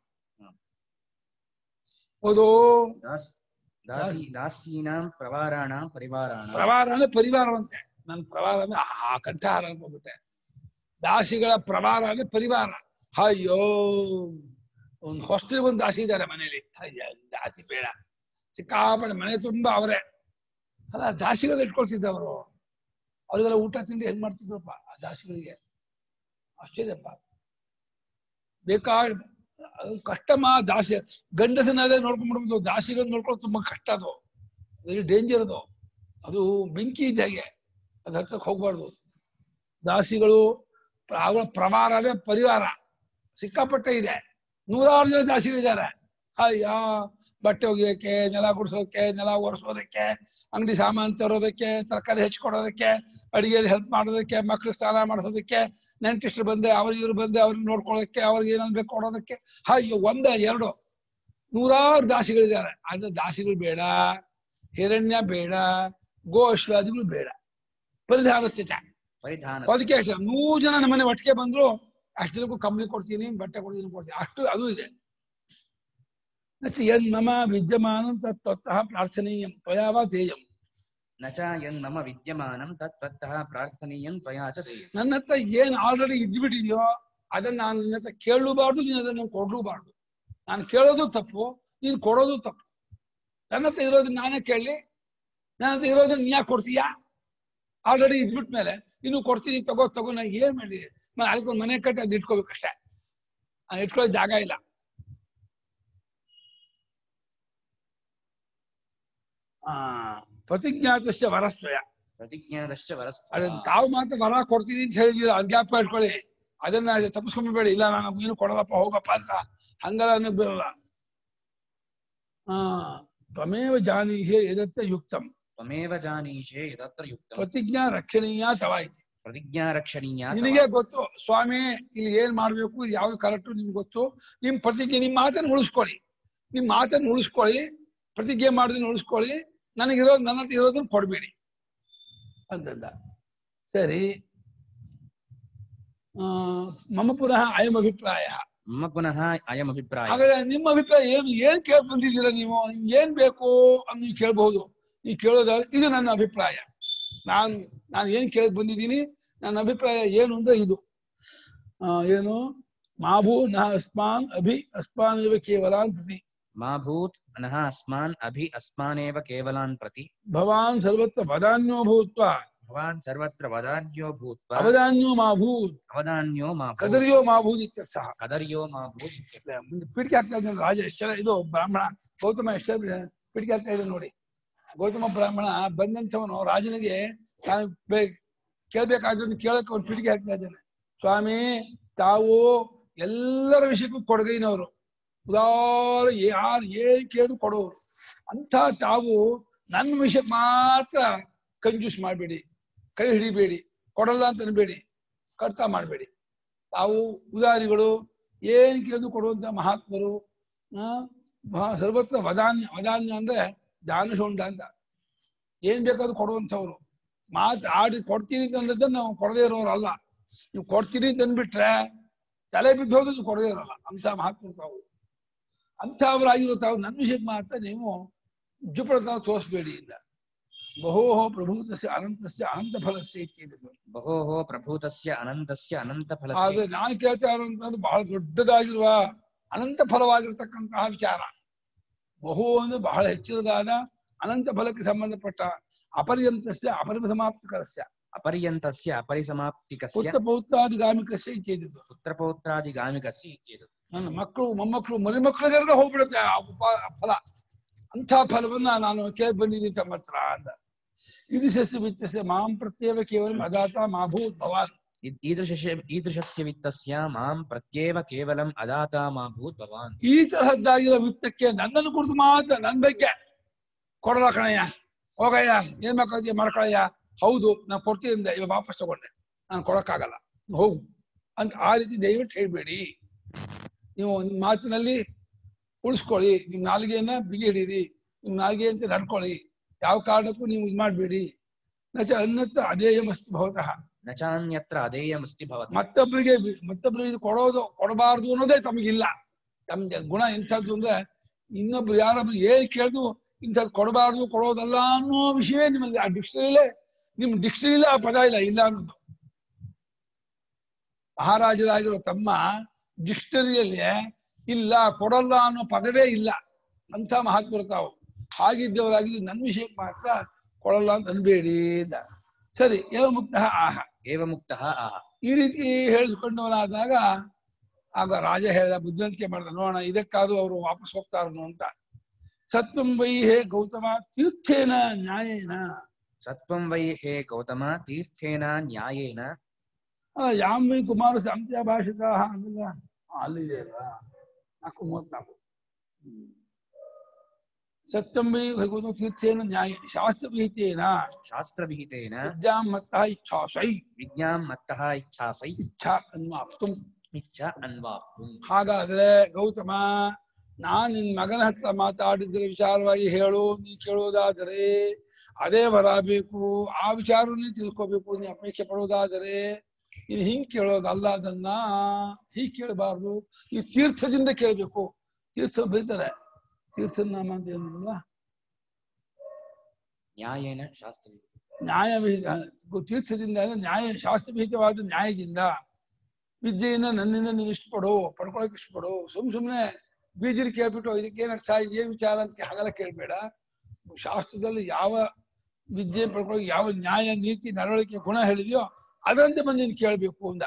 ಓದೋ ದಾಸ್ ದಾಸಿ ದಾಸೀನಾಂ ಪ್ರವಾರಾಣಾಂ ಪರಿವಾರಾಣಾಂ ಪ್ರವಾರ ಅಂದ್ರೆ ಪರಿವಾರವಂತೆ ನನ್ ಪ್ರವಾರ ಅಂದ್ರೆ ಆ ಕಂಠಹಾರ ಅನ್ಕೊಂಡ್ಬಿಟ್ಟೆ ದಾಸಿಗಳ ಪ್ರವಾರ ಅಂದ್ರೆ ಪರಿವಾರ ಅಯ್ಯೋ ಒಂದು ಹೊಸ್ತಿಗೆ ಒಂದು ದಾಸಿ ಇದ್ದಾರೆ ಮನೇಲಿ ಅಯ್ಯ ದಾಸಿ ಬೇಡ ಸಿಕ್ಕಾಪಟ್ಟೆ ಮನೆ ತುಂಬಾ ಅವರೇ ಅಲ್ಲ ದಾಸಿಗಳು ಇಟ್ಕೊಳ್ತಿದ್ದ ಅವರು ಅವ್ರಿಗೆಲ್ಲ ಊಟ ತಿಂಡಿ ಹೆಂಗ್ ಮಾಡ್ತಿದ್ರಪ್ಪ ಆ ದಾಸಿಗಳಿಗೆ ಆಶ್ಚರ್ಯಪ್ಪ ಬೇಕಾದ ಅದು ಕಷ್ಟಮ್ಮ ದಾಸಿ ಗಂಡಸನಾದ್ರೆ ನೋಡ್ಕೊಂಡ್ಬಿಡ್ಬೋದು ದಾಸಿಗಳನ್ನ ನೋಡ್ಕೊಳ್ಳೋದು ತುಂಬಾ ಕಷ್ಟ ಅದು ವೆರಿ ಡೇಂಜರ್ ಅದು ಅದು ಬೆಂಕಿ ಇದ್ದ ಹಾಗೆ ಅದ್ ಹತ್ರಕ್ಕೆ ಹೋಗ್ಬಾರ್ದು ದಾಸಿಗಳು ಅವರ ಪ್ರವಾರವೇ ಪರಿವಾರ ಸಿಕ್ಕಾಪಟ್ಟೆ ಇದೆ ನೂರಾರು ಜನ ದಾಸಿಗಳಿದ್ದಾರೆ ಅಯ್ಯ ಬಟ್ಟೆ ಒಗೆಯೋಕೆ ನೆಲ ಗುಡಿಸೋಕೆ ನೆಲ ಒರೆಸೋದಕ್ಕೆ ಅಂಗಡಿ ಸಾಮಾನು ತರೋದಕ್ಕೆ ತರಕಾರಿ ಹೆಚ್ಚಿಕೊಡೋದಕ್ಕೆ ಅಡಿಗೆಯಲ್ಲಿ ಹೆಲ್ಪ್ ಮಾಡೋದಕ್ಕೆ ಮಕ್ಳಿಗೆ ಸ್ನಾನ ಮಾಡಿಸೋದಕ್ಕೆ ನೆಂಟಿಸ್ಟ್ರು ಬಂದೆ ಅವ್ರಿಗೆ ಇವ್ರು ಬಂದೆ ಅವ್ರಿಗೆ ನೋಡ್ಕೊಳ್ಳೋದಕ್ಕೆ ಅವ್ರಿಗೆ ಏನೇನು ಬೇಕು ಕೊಡೋದಕ್ಕೆ ಅಯ್ಯೋ ಒಂದ ಎರಡು ನೂರಾರು ದಾಸಿಗಳಿದ್ದಾರೆ ಆದ್ರೆ ದಾಸಿಗಳು ಬೇಡ ಹಿರಣ್ಯ ಬೇಡ ಗೋ ಅಶ್ವಾದಿಗಳು ಬೇಡ ಪರಿಧಾನ ಸ್ಥಿತ ಪರಿಧಾನ ಅದಕ್ಕೆ ಅಷ್ಟೇ ನೂರು ಜನ ನಮ್ಮನೆ ಒಟ್ಟಿಗೆ ಬಂದ್ರು ಅಷ್ಟು ಜನಕ್ಕೂ ಕಂಪ್ನಿ ಕೊಡ್ತೀನಿ ಬಟ್ಟೆ ಕೊಡ್ತೀನಿ ಕೊಡ್ತೀನಿ ಅಷ್ಟು ಅದು ಇದೆ ಮತ್ತೆ ಯನ್ ಮಮ ವಿದ್ಯಮಾನ ತತ್ವತಃ ಪ್ರಾರ್ಥನೀಯಂ ತ್ವಯಾವ ತೇಯಂ ನ ಚ ಯನ್ ಮಮ ವಿದ್ಯಮಾನಂ ತತ್ವತ್ತಃ ಪ್ರಾರ್ಥನೀಯಂ ತ್ವಯಾ ಚ ದೇಯ ನನ್ನ ಹತ್ರ ಏನ್ ಆಲ್ರೆಡಿ ಇದ್ಬಿಟ್ಟಿದೆಯೋ ಅದನ್ನ ನಾನು ನಿನ್ನ ಹತ್ರ ಕೇಳಲೂಬಾರ್ದು ನೀನು ಅದನ್ನ ಕೊಡ್ಲೂಬಾರ್ದು ನಾನು ಕೇಳೋದು ತಪ್ಪು ನೀನು ಕೊಡೋದು ತಪ್ಪು ನನ್ನ ಹತ್ರ ಇರೋದನ್ನ ನಾನೇ ಕೇಳಲಿ ನನ್ನ ಹತ್ರ ಇರೋದನ್ನ ನೀ ಯಾಕೆ ಕೊಡ್ತೀಯಾ ಆಲ್ರೆಡಿ ಇದ್ಬಿಟ್ ಮೇಲೆ ಇನ್ನು ಕೊಡ್ತೀನಿ ತಗೋ ತಗೋ ನಾ ಏನ್ ಮಾಡಿ ಅದಕ್ಕೊಂದು ಮನೆ ಕಟ್ಟಿ ಅದು ಇಟ್ಕೋಬೇಕಷ್ಟೇ ಅದು ಇಟ್ಕೊಳ್ಳೋ ಜಾಗ ಇಲ್ಲ ಆ ಪ್ರತಿಜ್ಞಾತಸ್ಯ ವರಸ್ವಯ ಪ್ರತಿಜ್ಞಾದಶ್ಚ ವರಸ್ಥ ಅದನ್ನ ತಾವು ಮಾತ್ರ ವರ ಕೊಡ್ತೀನಿ ಅಂತ ಹೇಳಿದಿರ ಅದ್ ಜ್ಞಾಪ ಇಟ್ಕೊಳ್ಳಿ ಅದನ್ನ ತಪ್ಪಿಸ್ಕೊಂಡ್ಬೇಡಿ ಇಲ್ಲ ನಾನು ಏನು ಕೊಡಲ್ಲಪ್ಪ ಹೋಗಪ್ಪ ಅಂತ ಹಂಗಲ್ಲ ಅನ್ನಕ್ ಬರಲ್ಲ ಆ ತ್ವಮೇವ ಜಾನೀಹೆ ಎದತ್ತ ಯುಕ್ತಂ ತ್ವಮೇವ ಜಾನೀಷೆ ಯದತ್ರ ಯುಕ್ತಂ ಪ್ರತಿಜ್ಞಾ ರಕ್ಷಣೀಯ ತವ ಐತಿ ಪ್ರತಿಜ್ಞಾ ರಕ್ಷಣೀಯ ತವ. ನಿನಗೆ ಗೊತ್ತು ಸ್ವಾಮಿ ಇಲ್ಲಿ ಏನ್ ಮಾಡ್ಬೇಕು ಯಾವ್ದು ಕರೆಕ್ಟು ನಿಮ್ಗೆ ಗೊತ್ತು ನಿಮ್ ಪ್ರತಿಜ್ಞೆ ನಿಮ್ ಮಾತನ್ನ ಉಳಿಸ್ಕೊಳ್ಳಿ ನಿಮ್ ಮಾತನ್ನ ಉಳಿಸ್ಕೊಳ್ಳಿ ಪ್ರತಿಜ್ಞೆ ಮಾಡೋದನ್ನ ಉಳಿಸ್ಕೊಳ್ಳಿ ನನಗಿರೋದು ನನ್ನ ಹತ್ರ ಇರೋದನ್ನ ಕೊಡ್ಬೇಡಿ ಅಂತಂದ ಸರಿ ಆ, ಮಮ ಪುನಃ ಅಯಂ ಅಭಿಪ್ರಾಯ ಮಮ ಪುನಃ ಅಯಂ ಅಭಿಪ್ರಾಯ ಹಾಗಾದ್ರೆ ನಿಮ್ಮ ಅಭಿಪ್ರಾಯ ಏನು ಏನ್ ಕೇಳ್ ಬಂದಿದ್ದೀರಾ ನೀವು ನಿಮ್ಗೆ ಏನ್ ಬೇಕು ಅಂತ ನೀವು ಕೇಳಬಹುದು ನೀವು ಕೇಳೋದಾದ್ರೆ ಇದು ನನ್ನ ಅಭಿಪ್ರಾಯ ನಾನು ನಾನು ಏನ್ ಕೇಳಕ್ ಬಂದಿದ್ದೀನಿ ನನ್ನ ಅಭಿಪ್ರಾಯ ಏನು ಅಂದ್ರೆ ಇದು ಆ, ಏನು ಮಾಭೂ ನ ಅಸ್ಮಾನ್ ಅಭಿ ಅಸ್ಮಾನ್ ಇವ ಕೇವಲಾನ್ ಪ್ರತಿ ಮಾ ಭೂತ್ ನಃ ಅಸ್ಮಾನ್ ಅಭಿ ಅಸ್ಮಾನೇವ ಕೇವಲಾನ್ ಪ್ರತಿ ಭವಾನ್ ಸರ್ವತ್ರ ವದಾನ್ಯೋ ಭೂತ್ವ ಭವಾನ್ ಸರ್ವತ್ರ ವದಾನ್ಯೋ ಭೂತ್ವ ಅವಧಾನ್ಯೋ ಮಾ ಭೂತ್ ಅವದಾನ್ಯೋ ಮಾ ಭೂತ್ ಕದರ್ಯೋ ಮಾ ಭೂತ್ ಇತ್ಯರ್ಥಃ ಕದರ್ಯೋ ಮಾ ಭೂತ್ ಇತ್ಯರ್ಥ. ಮುಂದೆ ಪೀಠಿಕೆ ಆಗ್ತಾ ಇದ್ದಾನೆ ರಾಜ ಎಷ್ಟರ ಇದು ಬ್ರಾಹ್ಮಣ ಗೌತಮ ಎಷ್ಟರ ಪೀಠಿಕೆ ಆಗ್ತಾ ಇದ್ದಾನೆ ನೋಡಿ ಗೌತಮ ಬ್ರಾಹ್ಮಣ ಬಂದಂಥವನು ರಾಜನಿಗೆ ತಾನು ಬೇ- ಕೇಳ್ಬೇಕಾದ್ದನ್ನು ಕೇಳಕ್ಕೆ ಒಂದು ಪೀಠಿಕೆ ಹಾಕ್ತಾ ಇದ್ದಾನೆ ಸ್ವಾಮಿ ತಾವು ಎಲ್ಲರ ವಿಷಯಕ್ಕೂ ಕೊಡಗೈನವರು ಉದಾರ ಯಾರು ಏನ್ ಕೇಳಿದ್ರು ಕೊಡೋರು ಅಂತ ತಾವು ನನ್ನ ವಿಷಯಕ್ಕೆ ಮಾತ್ರ ಕಂಜೂಸ್ ಮಾಡಬೇಡಿ ಕೈ ಹಿಡಿಬೇಡಿ ಕೊಡಲ್ಲ ಅಂತ ಅನ್ಬೇಡಿ ಕರ್ತ ಮಾಡಬೇಡಿ ತಾವು ಉದಾರಿಗಳು ಏನ್ ಕೇಳಿದ್ರು ಕೊಡುವಂತ ಮಹಾತ್ಮರು ಆ, ಮಹಾ- ಸರ್ವತ್ರ ವದಾನ್ಯ ವದಾನ್ಯ ಅಂದ್ರೆ ದಾನಶೋಂಡ ಅಂತ ಏನ್ ಬೇಕಾದ್ರೂ ಕೊಡುವಂಥವ್ರು ಮಾತು ಆಡಿ ಕೊಡ್ತೀನಿ ಅಂತ ನಾವು ಕೊಡದೇ ಇರೋರು ಅಲ್ಲ ನೀವು ಕೊಡ್ತೀನಿ ಅಂತ ಅಂದ್ಬಿಟ್ರೆ ತಲೆ ಬಿದ್ದು ಹೋದ್ರು ಕೊಡದೇ ಇರೋಲ್ಲ ಅಂತ ಮಹಾತ್ಮರು ತಾವು ಅಂಥವರಾಗಿರೋ ತಾವು ನನ್ನ ವಿಷಯಕ್ಕೆ ಮಾತ್ರ ನೀವು ಜುಪಡತ ತೋರಿಸ್ಬೇಡಿ ಇಂದ ಬಹೋ ಪ್ರಭೂತಸ್ಯ ಅನಂತಸ್ಯ ಅನಂತ ಫಲಸ್ಯ ಇತ್ಯದಿತು ಬಹೋಃ ಪ್ರಭೂತಸ್ಯ ಅನಂತಸ್ಯ ಅನಂತ ಫಲಸ್ಯ ಆದ್ರೆ ನಾನು ಕೇಳ್ತಾ ಇರುವಂತದ್ದು ಬಹಳ ದೊಡ್ಡದಾಗಿರುವ ಅನಂತ ಫಲವಾಗಿರ್ತಕ್ಕಂತಹ ವಿಚಾರ ಬಹು ಅಂದ್ರೆ ಬಹಳ ಹೆಚ್ಚಿನದಾದ ಅನಂತ ಫಲಕ್ಕೆ ಸಂಬಂಧಪಟ್ಟ ಅಪರ್ಯಂತಸ್ಯ ಅಪರಿಸಮಾಪ್ತಿಕರಸ್ಯ ಅಪರ್ಯಂತಸ್ಯ ಅಪರಿಸಮಾಪ್ತಿಕಸ್ಯ ಪುತ್ರ ಪೌತ್ರಾದಿಗಾಮಿಕಸ್ಯ ಇತ್ಯದಿತು ಪುತ್ರಪೌತ್ರಾದಿಗಾಮಿಕಸ್ಯ ಇತ್ಯೇತತ್. ನನ್ನ ಮಕ್ಕಳು ಮೊಮ್ಮಕ್ಕಳು ಮರಿಮಕ್ಕಳಿಗೆಲ್ಲ ಹೋಗ್ಬಿಡುತ್ತೆ ಆ ಉಪ ಆ ಫಲ ಅಂಥ ಫಲವನ್ನ ನಾನು ಕೇಳಿ ಬಂದಿದ್ದೀನಿ ತಮ್ಮ ಹತ್ರ ಅಂದ ಇದು ಸಸ್ಯ ವಿತ್ತಸ್ಯ ಮಾಂ ಪ್ರತ್ಯೇವ ಕೇವಲ ಅದಾತ ಮಾಭೂತ್ ಭವಾನ್ ಇದ್- ಈದೃಶಸ್ಯ ಈದೃಶಸ್ಯ ವಿತ್ತಸ್ಯ ಮಾಂ ಪ್ರತ್ಯೇವ ಕೇವಲಂ ಅದಾತ ಮಾ ಭೂತ್ ಭವಾನ್ ಈ ತರಹದ್ದಾಗಿರೋ ವಿತ್ತಕ್ಕೆ ನನ್ನನ್ನು ಕುರಿತು ಮಾತ್ರ ನನ್ ಬಗ್ಗೆ ಕೊಡಲ್ಲ ಕಣಯ್ಯ ಹೋಗಯ್ಯ ಏನ್ ಬೇಕಾದ್ರೆ ಮಾಡ್ಕೊಳಯ್ಯ ಹೌದು ನಾನು ಕೊಡ್ತೀನಿ ಅಂದೆ ಇವಾಗ ವಾಪಸ್ ತಗೊಂಡೆ ನಾನು ಕೊಡಕ್ಕಾಗಲ್ಲ ಹೋಗು ಅಂತ ಆ ರೀತಿ ದಯವಿಟ್ಟು ಹೇಳ್ಬೇಡಿ ನೀವು ನಿಮ್ ಮಾತಿನಲ್ಲಿ ಉಳಿಸ್ಕೊಳ್ಳಿ ನಿಮ್ ನಾಲಿಗೆಯನ್ನ ಬಿಗಿ ಹಿಡೀರಿ ನಿಮ್ ನಾಲಿಗೆ ಅಂತ ನಡ್ಕೊಳ್ಳಿ ಯಾವ ಕಾರಣಕ್ಕೂ ನೀವು ಇದು ಮಾಡ್ಬೇಡಿ ನಚ ಅನ್ನತ್ತ ಅಧೇಯಮಸ್ತಿ ಭವತಃ ನ ಚಾನ್ಯತ್ರ ಅಧೇಯಮಸ್ತಿ ಭವತ್ ಮತ್ತೊಬ್ಬರಿಗೆ ಬಿ- ಮತ್ತೊಬ್ಬರಿಗೆ ಇದು ಕೊಡೋದು ಕೊಡಬಾರದು ಅನ್ನೋದೇ ತಮಗಿಲ್ಲ ತಮ್ಗೆ ಗುಣ ಎಂಥದ್ದು ಅಂದ್ರೆ ಇನ್ನೊಬ್ರು ಯಾರೊಬ್ರು ಏನ್ ಕೇಳಿದ್ರು ಇಂಥದ್ದು ಕೊಡಬಾರದು ಕೊಡೋದಲ್ಲ ಅನ್ನೋ ವಿಷಯವೇ ನಿಮ್ಮಲ್ಲಿ ಆ ಡಿಕ್ಷನರಿಲೇ ನಿಮ್ ಡಿಕ್ಷನರಿಲೇ ಆ ಪದ ಇಲ್ಲ ಇಲ್ಲ ಅನ್ನೋದು ಮಹಾರಾಜರಾಗಿರೋ ತಮ್ಮ ಡಿಕ್ಷನರಿಯಲ್ಲಿ ಇಲ್ಲ ಕೊಡಲ್ಲ ಅನ್ನೋ ಪದವೇ ಇಲ್ಲ ಅಂತ ಮಹಾತ್ಮರು ತಾವು ಹಾಗಿದ್ದವರಾಗಿದ್ದು ನನ್ನ ವಿಷಯಕ್ಕೆ ಮಾತ್ರ ಕೊಡಲ್ಲ ಅಂತ ಅನ್ಬೇಡಿ ಅಂತ ಸರಿ ಏವ ಮುಕ್ತ ಆಹ ಏವ ಮುಕ್ತಃ ಆಹ ಈ ರೀತಿ ಹೇಳಿಸ್ಕೊಂಡವನಾದಾಗ ಆಗ ರಾಜ ಹೇಳಿದ ಬುದ್ಧಿವಂತಿಕೆ ಮಾಡಿದ ನೋಡೋಣ ಇದಕ್ಕಾದ್ರೂ ಅವರು ವಾಪಸ್ ಹೋಗ್ತಾರನು ಅಂತ ಸತ್ವಂ ವೈ ಹೇ ಗೌತಮ ತೀರ್ಥೇನ ನ್ಯಾಯೇನ ಸತ್ವಂ ವೈ ಹೇ ಗೌತಮ ತೀರ್ಥೇನ ನ್ಯಾಯೇನ ಆ, ಯಾಂ ವೈ ಕುಮಾರ ಸಾಂತ್ಯ ಭಾಷಿತ ಅಂದಿಲ್ಲ ಆ, ಅಲ್ಲಿದೆ ಅಲ್ವಾ ನಾಲ್ಕು ಮೂವತ್ನಾಲ್ಕು ಹ್ಮ್. ಸತ್ಯಂ ವೈ ಹೇ ಗೌತಮ ತೀರ್ಥೇನ ನ್ಯಾಯ ಶಾಸ್ತ್ರವಿಹಿತೇನ ಶಾಸ್ತ್ರವಿಹಿತೇನ ವಿದ್ಯಾಂ ಮತ್ತ ಇಚ್ಛಾಸೈ ವಿಜ್ಞಾಂ ಮತ್ತಃ ಇಚ್ಛಾಸೈ ಇಚ್ಛಾ ಅನ್ವಾಪ್ತು ಇಚ್ಛ ಅನ್ವಾಪ್ತು ಹಾಗಾದ್ರೆ ಗೌತಮ ನಾನ್ ನಿನ್ ಮಗನ ಹತ್ರ ಮಾತಾಡಿದ್ರೆ ವಿಚಾರವಾಗಿ ಹೇಳು ನೀ ಕೇಳುವುದಾದರೆ ಅದೇ ಬರಬೇಕು ಆ ವಿಚಾರವನ್ನೇ ತಿಳ್ಕೋಬೇಕು ನೀ ಅಪೇಕ್ಷೆ ಪಡುವುದಾದರೆ ನೀನು ಹಿಂಗ್ ಕೇಳೋದಲ್ಲ ಅದನ್ನ ಹೀಗ್ ಕೇಳಬಾರ್ದು ಈ ತೀರ್ಥದಿಂದ ಕೇಳಬೇಕು ತೀರ್ಥ ಬೈತಾರೆ ತೀರ್ಥದ ನಾಮ ಅಂತ ಏನಿಲ್ಲ ನ್ಯಾಯೇನ ಶಾಸ್ತ್ರವಿಹಿತ ನ್ಯಾಯ ವಿಹಿತ ತೀರ್ಥದಿಂದ ಅಂದ್ರೆ ನ್ಯಾಯ ಶಾಸ್ತ್ರವಿಹಿತವಾದ ನ್ಯಾಯದಿಂದ ವಿದ್ಯೆಯನ್ನ ನನ್ನಿಂದ ನೀನು ಇಷ್ಟಪಡು ಪಡ್ಕೊಳಕ್ ಇಷ್ಟಪಡು ಸುಮ್ ಸುಮ್ನೆ ಬೀಜರಿ ಕೇಳ್ಬಿಟ್ಟು ಇದಕ್ಕೇನ್ ಅರ್ಥ ಏನ್ ವಿಚಾರ ಅಂತ ಹಾಗೆಲ್ಲ ಕೇಳ್ಬೇಡ ಶಾಸ್ತ್ರದಲ್ಲಿ ಯಾವ ವಿದ್ಯೆ ಪಡ್ಕೊಳಕ್ ಯಾವ ನ್ಯಾಯ ನೀತಿ ನಡವಳಿಕೆ ಗುಣ ಹೇಳಿದೆಯೋ ಅದರಂತೆ ಬಂದು ನೀನು ಕೇಳ್ಬೇಕು ಅಂದ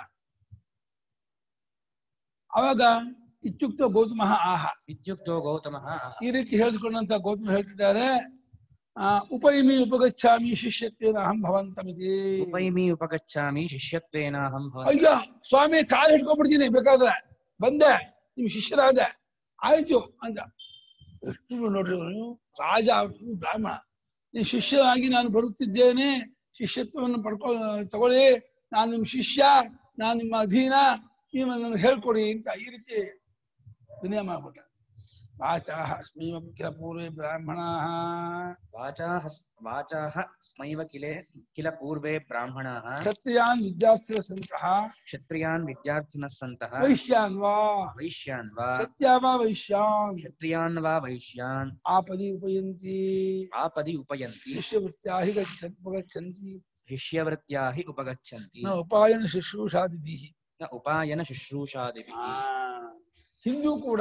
ಅವಾಗ ಇತ್ಯುಕ್ತ ಗೌತಮ ಆಹ ಇತ್ಯುಕ್ತೋ ಗೌತಮಃ ಆಹ. ಈ ರೀತಿ ಹೇಳಿಕೊಂಡಂತ ಗೌತಮ ಹೇಳ್ತಿದ್ದಾರೆ ಆ ಉಪೈಮಿ ಉಪಗಚ್ಚಾಮಿ ಶಿಷ್ಯತ್ವೇನ ಅಹಂ ಭವಂತಮಿತಿ ಉಪೈಮಿ ಉಪಗಚ್ಚಾಮಿ ಶಿಷ್ಯತ್ವೇನಾಹಂ ಭವ ಅಯ್ಯ ಸ್ವಾಮಿ ಕಾಲು ಹಿಡ್ಕೊಂಡ್ಬಿಡ್ತೀನಿ ಬೇಕಾದ್ರೆ ಬಂದೆ ನಿಮ್ ಶಿಷ್ಯರಾದೆ ಆಯ್ತು ಅಂತ ಎಷ್ಟು ನೋಡ್ರಿ ಅವ್ನು, ರಾಜ ಅವ್ನು ಬ್ರಾಹ್ಮಣ ನೀನ್ ಶಿಷ್ಯನಾಗಿ ನಾನು ಬರುತ್ತಿದ್ದೇನೆ ಶಿಷ್ಯತ್ವವನ್ನು ಪಡ್ಕೊ ತಗೊಳ್ಳಿ ನಾನು ನಿಮ್ ಶಿಷ್ಯ ನಾನು ನಿಮ್ಮ ಅಧೀನ ನೀವು ನನಗೆ ಹೇಳ್ಕೊಡಿ ಅಂತ ಈ ರೀತಿ ವಿನಯ ಮಾಡ್ಬಿಟ್ಟ ವಾಚಾಹ ಸ್ಮೈವ ಕಿಲ ಪೂರ್ವೆ ಬ್ರಾಹ್ಮಣ ವಾಚಾಹ ವಾಚಾಹ ಸ್ಮೈವ ಕಿಲೆ ಕಿಲ ಪೂರ್ವೇ ಬ್ರಾಹ್ಮಣಾಃ ಕ್ಷತ್ರಿಯಾನ್ ವಿದ್ಯಾರ್ಥಿ ಸಂತಹ ಕ್ಷತ್ರಿಯಾನ್ ವಿದ್ಯಾರ್ಥಿನಃ ಸन्तಃ ವೈಶ್ಯಾನ್ ವಾ ವೈಶ್ಯಾನ್ ವಾ ಸತ್ಯ ವಾ ವೈಶ್ಯಾನ್ ಕ್ಷತ್ರಿಯಾನ್ ವಾ ವೈಶ್ಯಾನ್ आपदि उपयन्ति आपदि उपयन्ति शिष्यवृत्त्या हि गच्छन् उपगच्छन्ति ಶಿಷ್ಯವೃತ್ಯಾ ಹಿ ಉಪಗಚ್ಚಂತಿ न उपायन शुश्रूषादिभिः ನ ಉಪಾಯನ ಶುಶ್ರೂಷಾದಿಭಿಃ ಹಿಂದೂ ಕೂಡ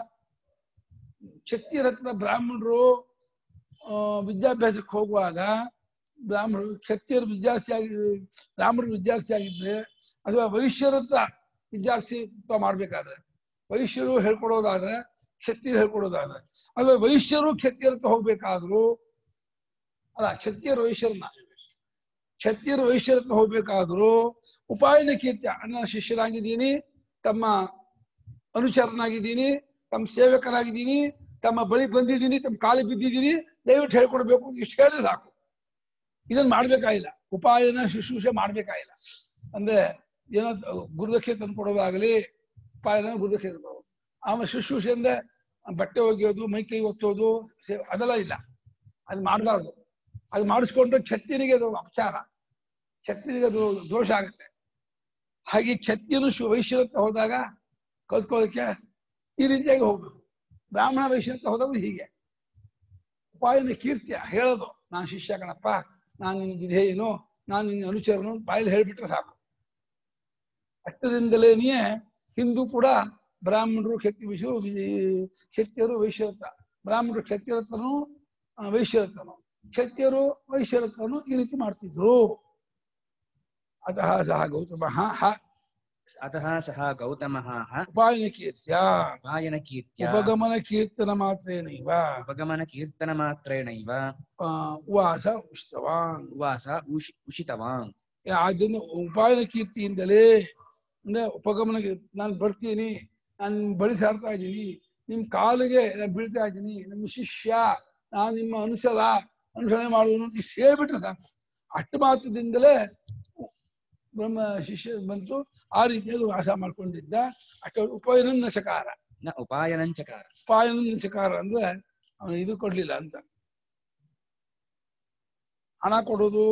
ಕ್ಷತ್ರಿಯರತ್ನ ಬ್ರಾಹ್ಮಣರು ಆ, ವಿದ್ಯಾಭ್ಯಾಸಕ್ಕೆ ಹೋಗುವಾಗ ಬ್ರಾಹ್ಮಣರು ಕ್ಷತ್ರಿಯರು ವಿದ್ಯಾರ್ಥಿ ಆಗಿ ಬ್ರಾಹ್ಮಣರು ವಿದ್ಯಾರ್ಥಿ ಆಗಿದ್ರೆ ಅಥವಾ ವೈಶ್ಯರ ಹತ್ರ ವಿದ್ಯಾರ್ಥಿ ಮಾಡ್ಬೇಕಾದ್ರೆ ವೈಶ್ಯರು ಹೇಳ್ಕೊಡೋದಾದ್ರೆ ಕ್ಷತ್ರಿಯರು ಹೇಳ್ಕೊಡೋದಾದ್ರೆ ಅಥವಾ ವೈಶ್ಯರು ಕ್ಷತ್ರಿಯರ ಹತ್ರ ಹೋಗ್ಬೇಕಾದ್ರು ಅಲ್ಲ ಕ್ಷತ್ರಿಯರು ವೈಶ್ಯರನ್ನ ಕ್ಷತ್ರಿಯರು ವೈಶ್ಯರ ಹತ್ರ ಹೋಗ್ಬೇಕಾದ್ರು ಉಪಾಯನ ಕೀರ್ತ್ಯ ನನ್ನ ಶಿಷ್ಯನಾಗಿದ್ದೀನಿ ತಮ್ಮ ಅನುಚರನಾಗಿದ್ದೀನಿ ತಮ್ಮ ಸೇವಕನಾಗಿದ್ದೀನಿ ತಮ್ಮ ಬಳಿ ಬಂದಿದ್ದೀನಿ ತಮ್ಮ ಕಾಲಿಗೆ ಬಿದ್ದಿದ್ದೀನಿ ದಯವಿಟ್ಟು ಹೇಳ್ಕೊಡ್ಬೇಕು ಅಂತ ಇಷ್ಟು ಹೇಳಿದ್ರೆ ಸಾಕು ಇದನ್ನ ಮಾಡ್ಬೇಕಾಗಿಲ್ಲ ಉಪಾಯನ ಶುಶ್ರೂಷೆ ಮಾಡ್ಬೇಕಾಗಿಲ್ಲ ಅಂದ್ರೆ ಏನೋ ಗುರುದಕ್ಷಿಣೆ ತಂದು ಕೊಡೋದಾಗಲಿ ಉಪಾಯನ ಗುರುದಕ್ಷಿಣೆ ತಂದು ಕೊಡೋದು ಆಮೇಲೆ ಶುಶ್ರೂಷೆ ಅಂದ್ರೆ ಬಟ್ಟೆ ಒಗೆಯೋದು ಮೈ ಕೈ ಒತ್ತೋದು ಸೇ- ಅದೆಲ್ಲ ಇಲ್ಲ ಅದು ಮಾಡಬಾರ್ದು ಅದು ಮಾಡಿಸ್ಕೊಂಡ್ರೆ ಕ್ಷತ್ರಿಯನಿಗೆ ಅದು ಅಪಚಾರ ಕ್ಷತ್ರಿಯನಿಗೆ ಅದು ದೋಷ ಆಗುತ್ತೆ ಹಾಗೆ ಕ್ಷತ್ರಿಯನು ಶು ವೈಶ್ಯರ ಹತ್ರ ಹೋದಾಗ ಕಲ್ತ್ಕೊಳ್ಳೋದಕ್ಕೆ ಈ ರೀತಿಯಾಗಿ ಹೋಗ್ಬೇಕು ಬ್ರಾಹ್ಮಣ ವೈಶ್ಯ ಅಂತ ಹೋದಾಗ ಹೀಗೆ ಉಪಾಯನ ಕೀರ್ತಿಯ ಹೇಳೋದು ನಾನು ಶಿಷ್ಯ ಕಣಪ್ಪ ನಾನು ನಿನ್ ವಿಧೇಯನು ನಾನು ನಿನ್ನ ಅನುಚರನು ಬಾಯಲ್ಲಿ ಹೇಳ್ಬಿಟ್ರೆ ಸಾಕು ಅಷ್ಟರಿಂದಲೇನೆಯೇ ಹಿಂದೂ ಕೂಡ ಬ್ರಾಹ್ಮಣರು ಕ್ಷತ್ರಿ ವಿಷು ಕ್ಷತ್ರಿಯರು ವೈಶ್ಯರತ್ನ ಬ್ರಾಹ್ಮಣರು ಕ್ಷತ್ರಿಯರತ್ನನು ಆ, ವೈಶ್ಯರತ್ನನು ಕ್ಷತ್ರಿಯರು ವೈಶ್ಯರತ್ನನು ಈ ರೀತಿ ಮಾಡ್ತಿದ್ರು ಅತಃ ಸಹ ಗೌತಮ ಹ ಅತಃ ಸಹ ಗೌತಮಃ ಹ ಉಪಾಯನ ಕೀರ್ತ್ಯ ಉಪಾಯನ ಕೀರ್ತ್ಯ ಉಪಗಮನ ಕೀರ್ತನ ಮಾತ್ರೇನೈವ ಉಪಗಮನ ಕೀರ್ತನ ಮಾತ್ರೇಣೈವ ಆ, ಉವಾಸ ಉಷ್ತವಾನ್ ಉವಾಸ ಉಷಿ ಉಷಿತವಾನ್ ಅದನ್ನ ಉಪಾಯನ ಕೀರ್ತಿಯಿಂದಲೇ ಅಂದ್ರೆ ಉಪಗಮನ ನಾನು ಬರ್ತೀನಿ ನಾನು ನಿಮ್ ಬಳಿ ಸಾರ್ತಾ ಇದ್ದೀನಿ ನಿಮ್ ಕಾಲಿಗೆ ನಾನು ಬೀಳ್ತಾ ಇದ್ದೀನಿ ನಿಮ್ಮ ಶಿಷ್ಯ ನಾನು ನಿಮ್ಮ ಅನುಸರ ಅನುಸರಣೆ ಮಾಡುವನು ಇಷ್ಟು ಹೇಳ್ಬಿಟ್ರೆ ಸಾಕು ಅಷ್ಟು ಮಾತ್ರದಿಂದಲೇ ಬ್ರಹ್ಮ ಶಿಷ್ಯ ಬಂತು ಆ ರೀತಿಯಾಗಿ ವಾಸ ಮಾಡ್ಕೊಂಡಿದ್ದ ಅಷ್ಟು ಉಪಾಯನ ನಚಕಾರ ನ ಉಪಾಯನಂಚಕಾರ ಉಪಾಯನ ನಚಕಾರ ಅಂದ್ರೆ ಅವನು ಇದು ಕೊಡ್ಲಿಲ್ಲ ಅಂತ ಹಣ ಕೊಡೋದು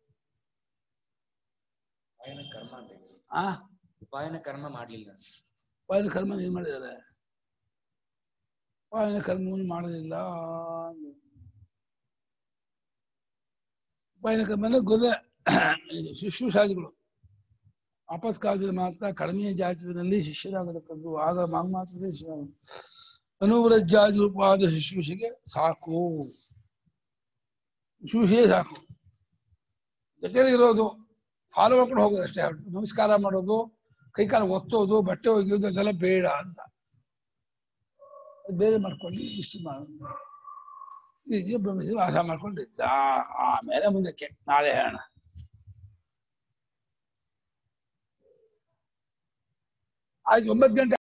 ಉಪಾಯನ ಕರ್ಮ ಅಂತ ಇದೆ. ಆ ಉಪಾಯನ ಕರ್ಮ ಮಾಡ್ಲಿಲ್ಲ ಉಪಾಯನ ಕರ್ಮ ಏನ್ ಮಾಡಿದ್ದಾರೆ ಉಪಾಯನ ಕರ್ಮವನ್ನು ಮಾಡೋದಿಲ್ಲ ಉಪಾಯನ ಕರ್ಮ ಅಂದ್ರೆ ಗುದ ಶುಶ್ರೂಷಾದಿಗಳು ಆಪತ್ಕಾಲದಲ್ಲಿ ಮಾತ್ರ ಕಡಿಮೆ ಜಾತಿಯಲ್ಲಿ ಶಿಷ್ಯರಾಗತಕ್ಕದ್ದು ಆಗ ಮಾಂಗ್ ಮಾತ್ರ ಶಿಷ್ಯ ಅನುವ್ರಜ್ಜಾತಿ ರೂಪವಾದ ಶುಶ್ರೂಷೆಗೆ ಸಾಕು ಶುಶ್ರೂಷೆಯೇ ಸಾಕು ಜೊತೆಲಿ ಇರೋದು ಫಾಲೋ ಮಾಡ್ಕೊಂಡು ಹೋಗೋದು ಅಷ್ಟೇ ಹೊರ್ತು ನಮಸ್ಕಾರ ಮಾಡೋದು ಕೈಕಾಲು ಒತ್ತೋದು ಬಟ್ಟೆ ಒಗೆಯೋದು ಅದೆಲ್ಲ ಬೇಡ ಅಂತ ಅದ್ ಬೇರೆ ಮಾಡ್ಕೊಂಡು ಇಷ್ಟು ಮಾಡೋದು ಇದು ಬ್ರಹ್ಮಚರ್ಯ ವಾಸ ಮಾಡ್ಕೊಂಡಿದ್ದ ಆಮೇಲೆ ಮುಂದಕ್ಕೆ ನಾಳೆ ಹೇಳೋಣ ಆಯ್ತು ಒಂಬತ್ತು ಗಂಟೆ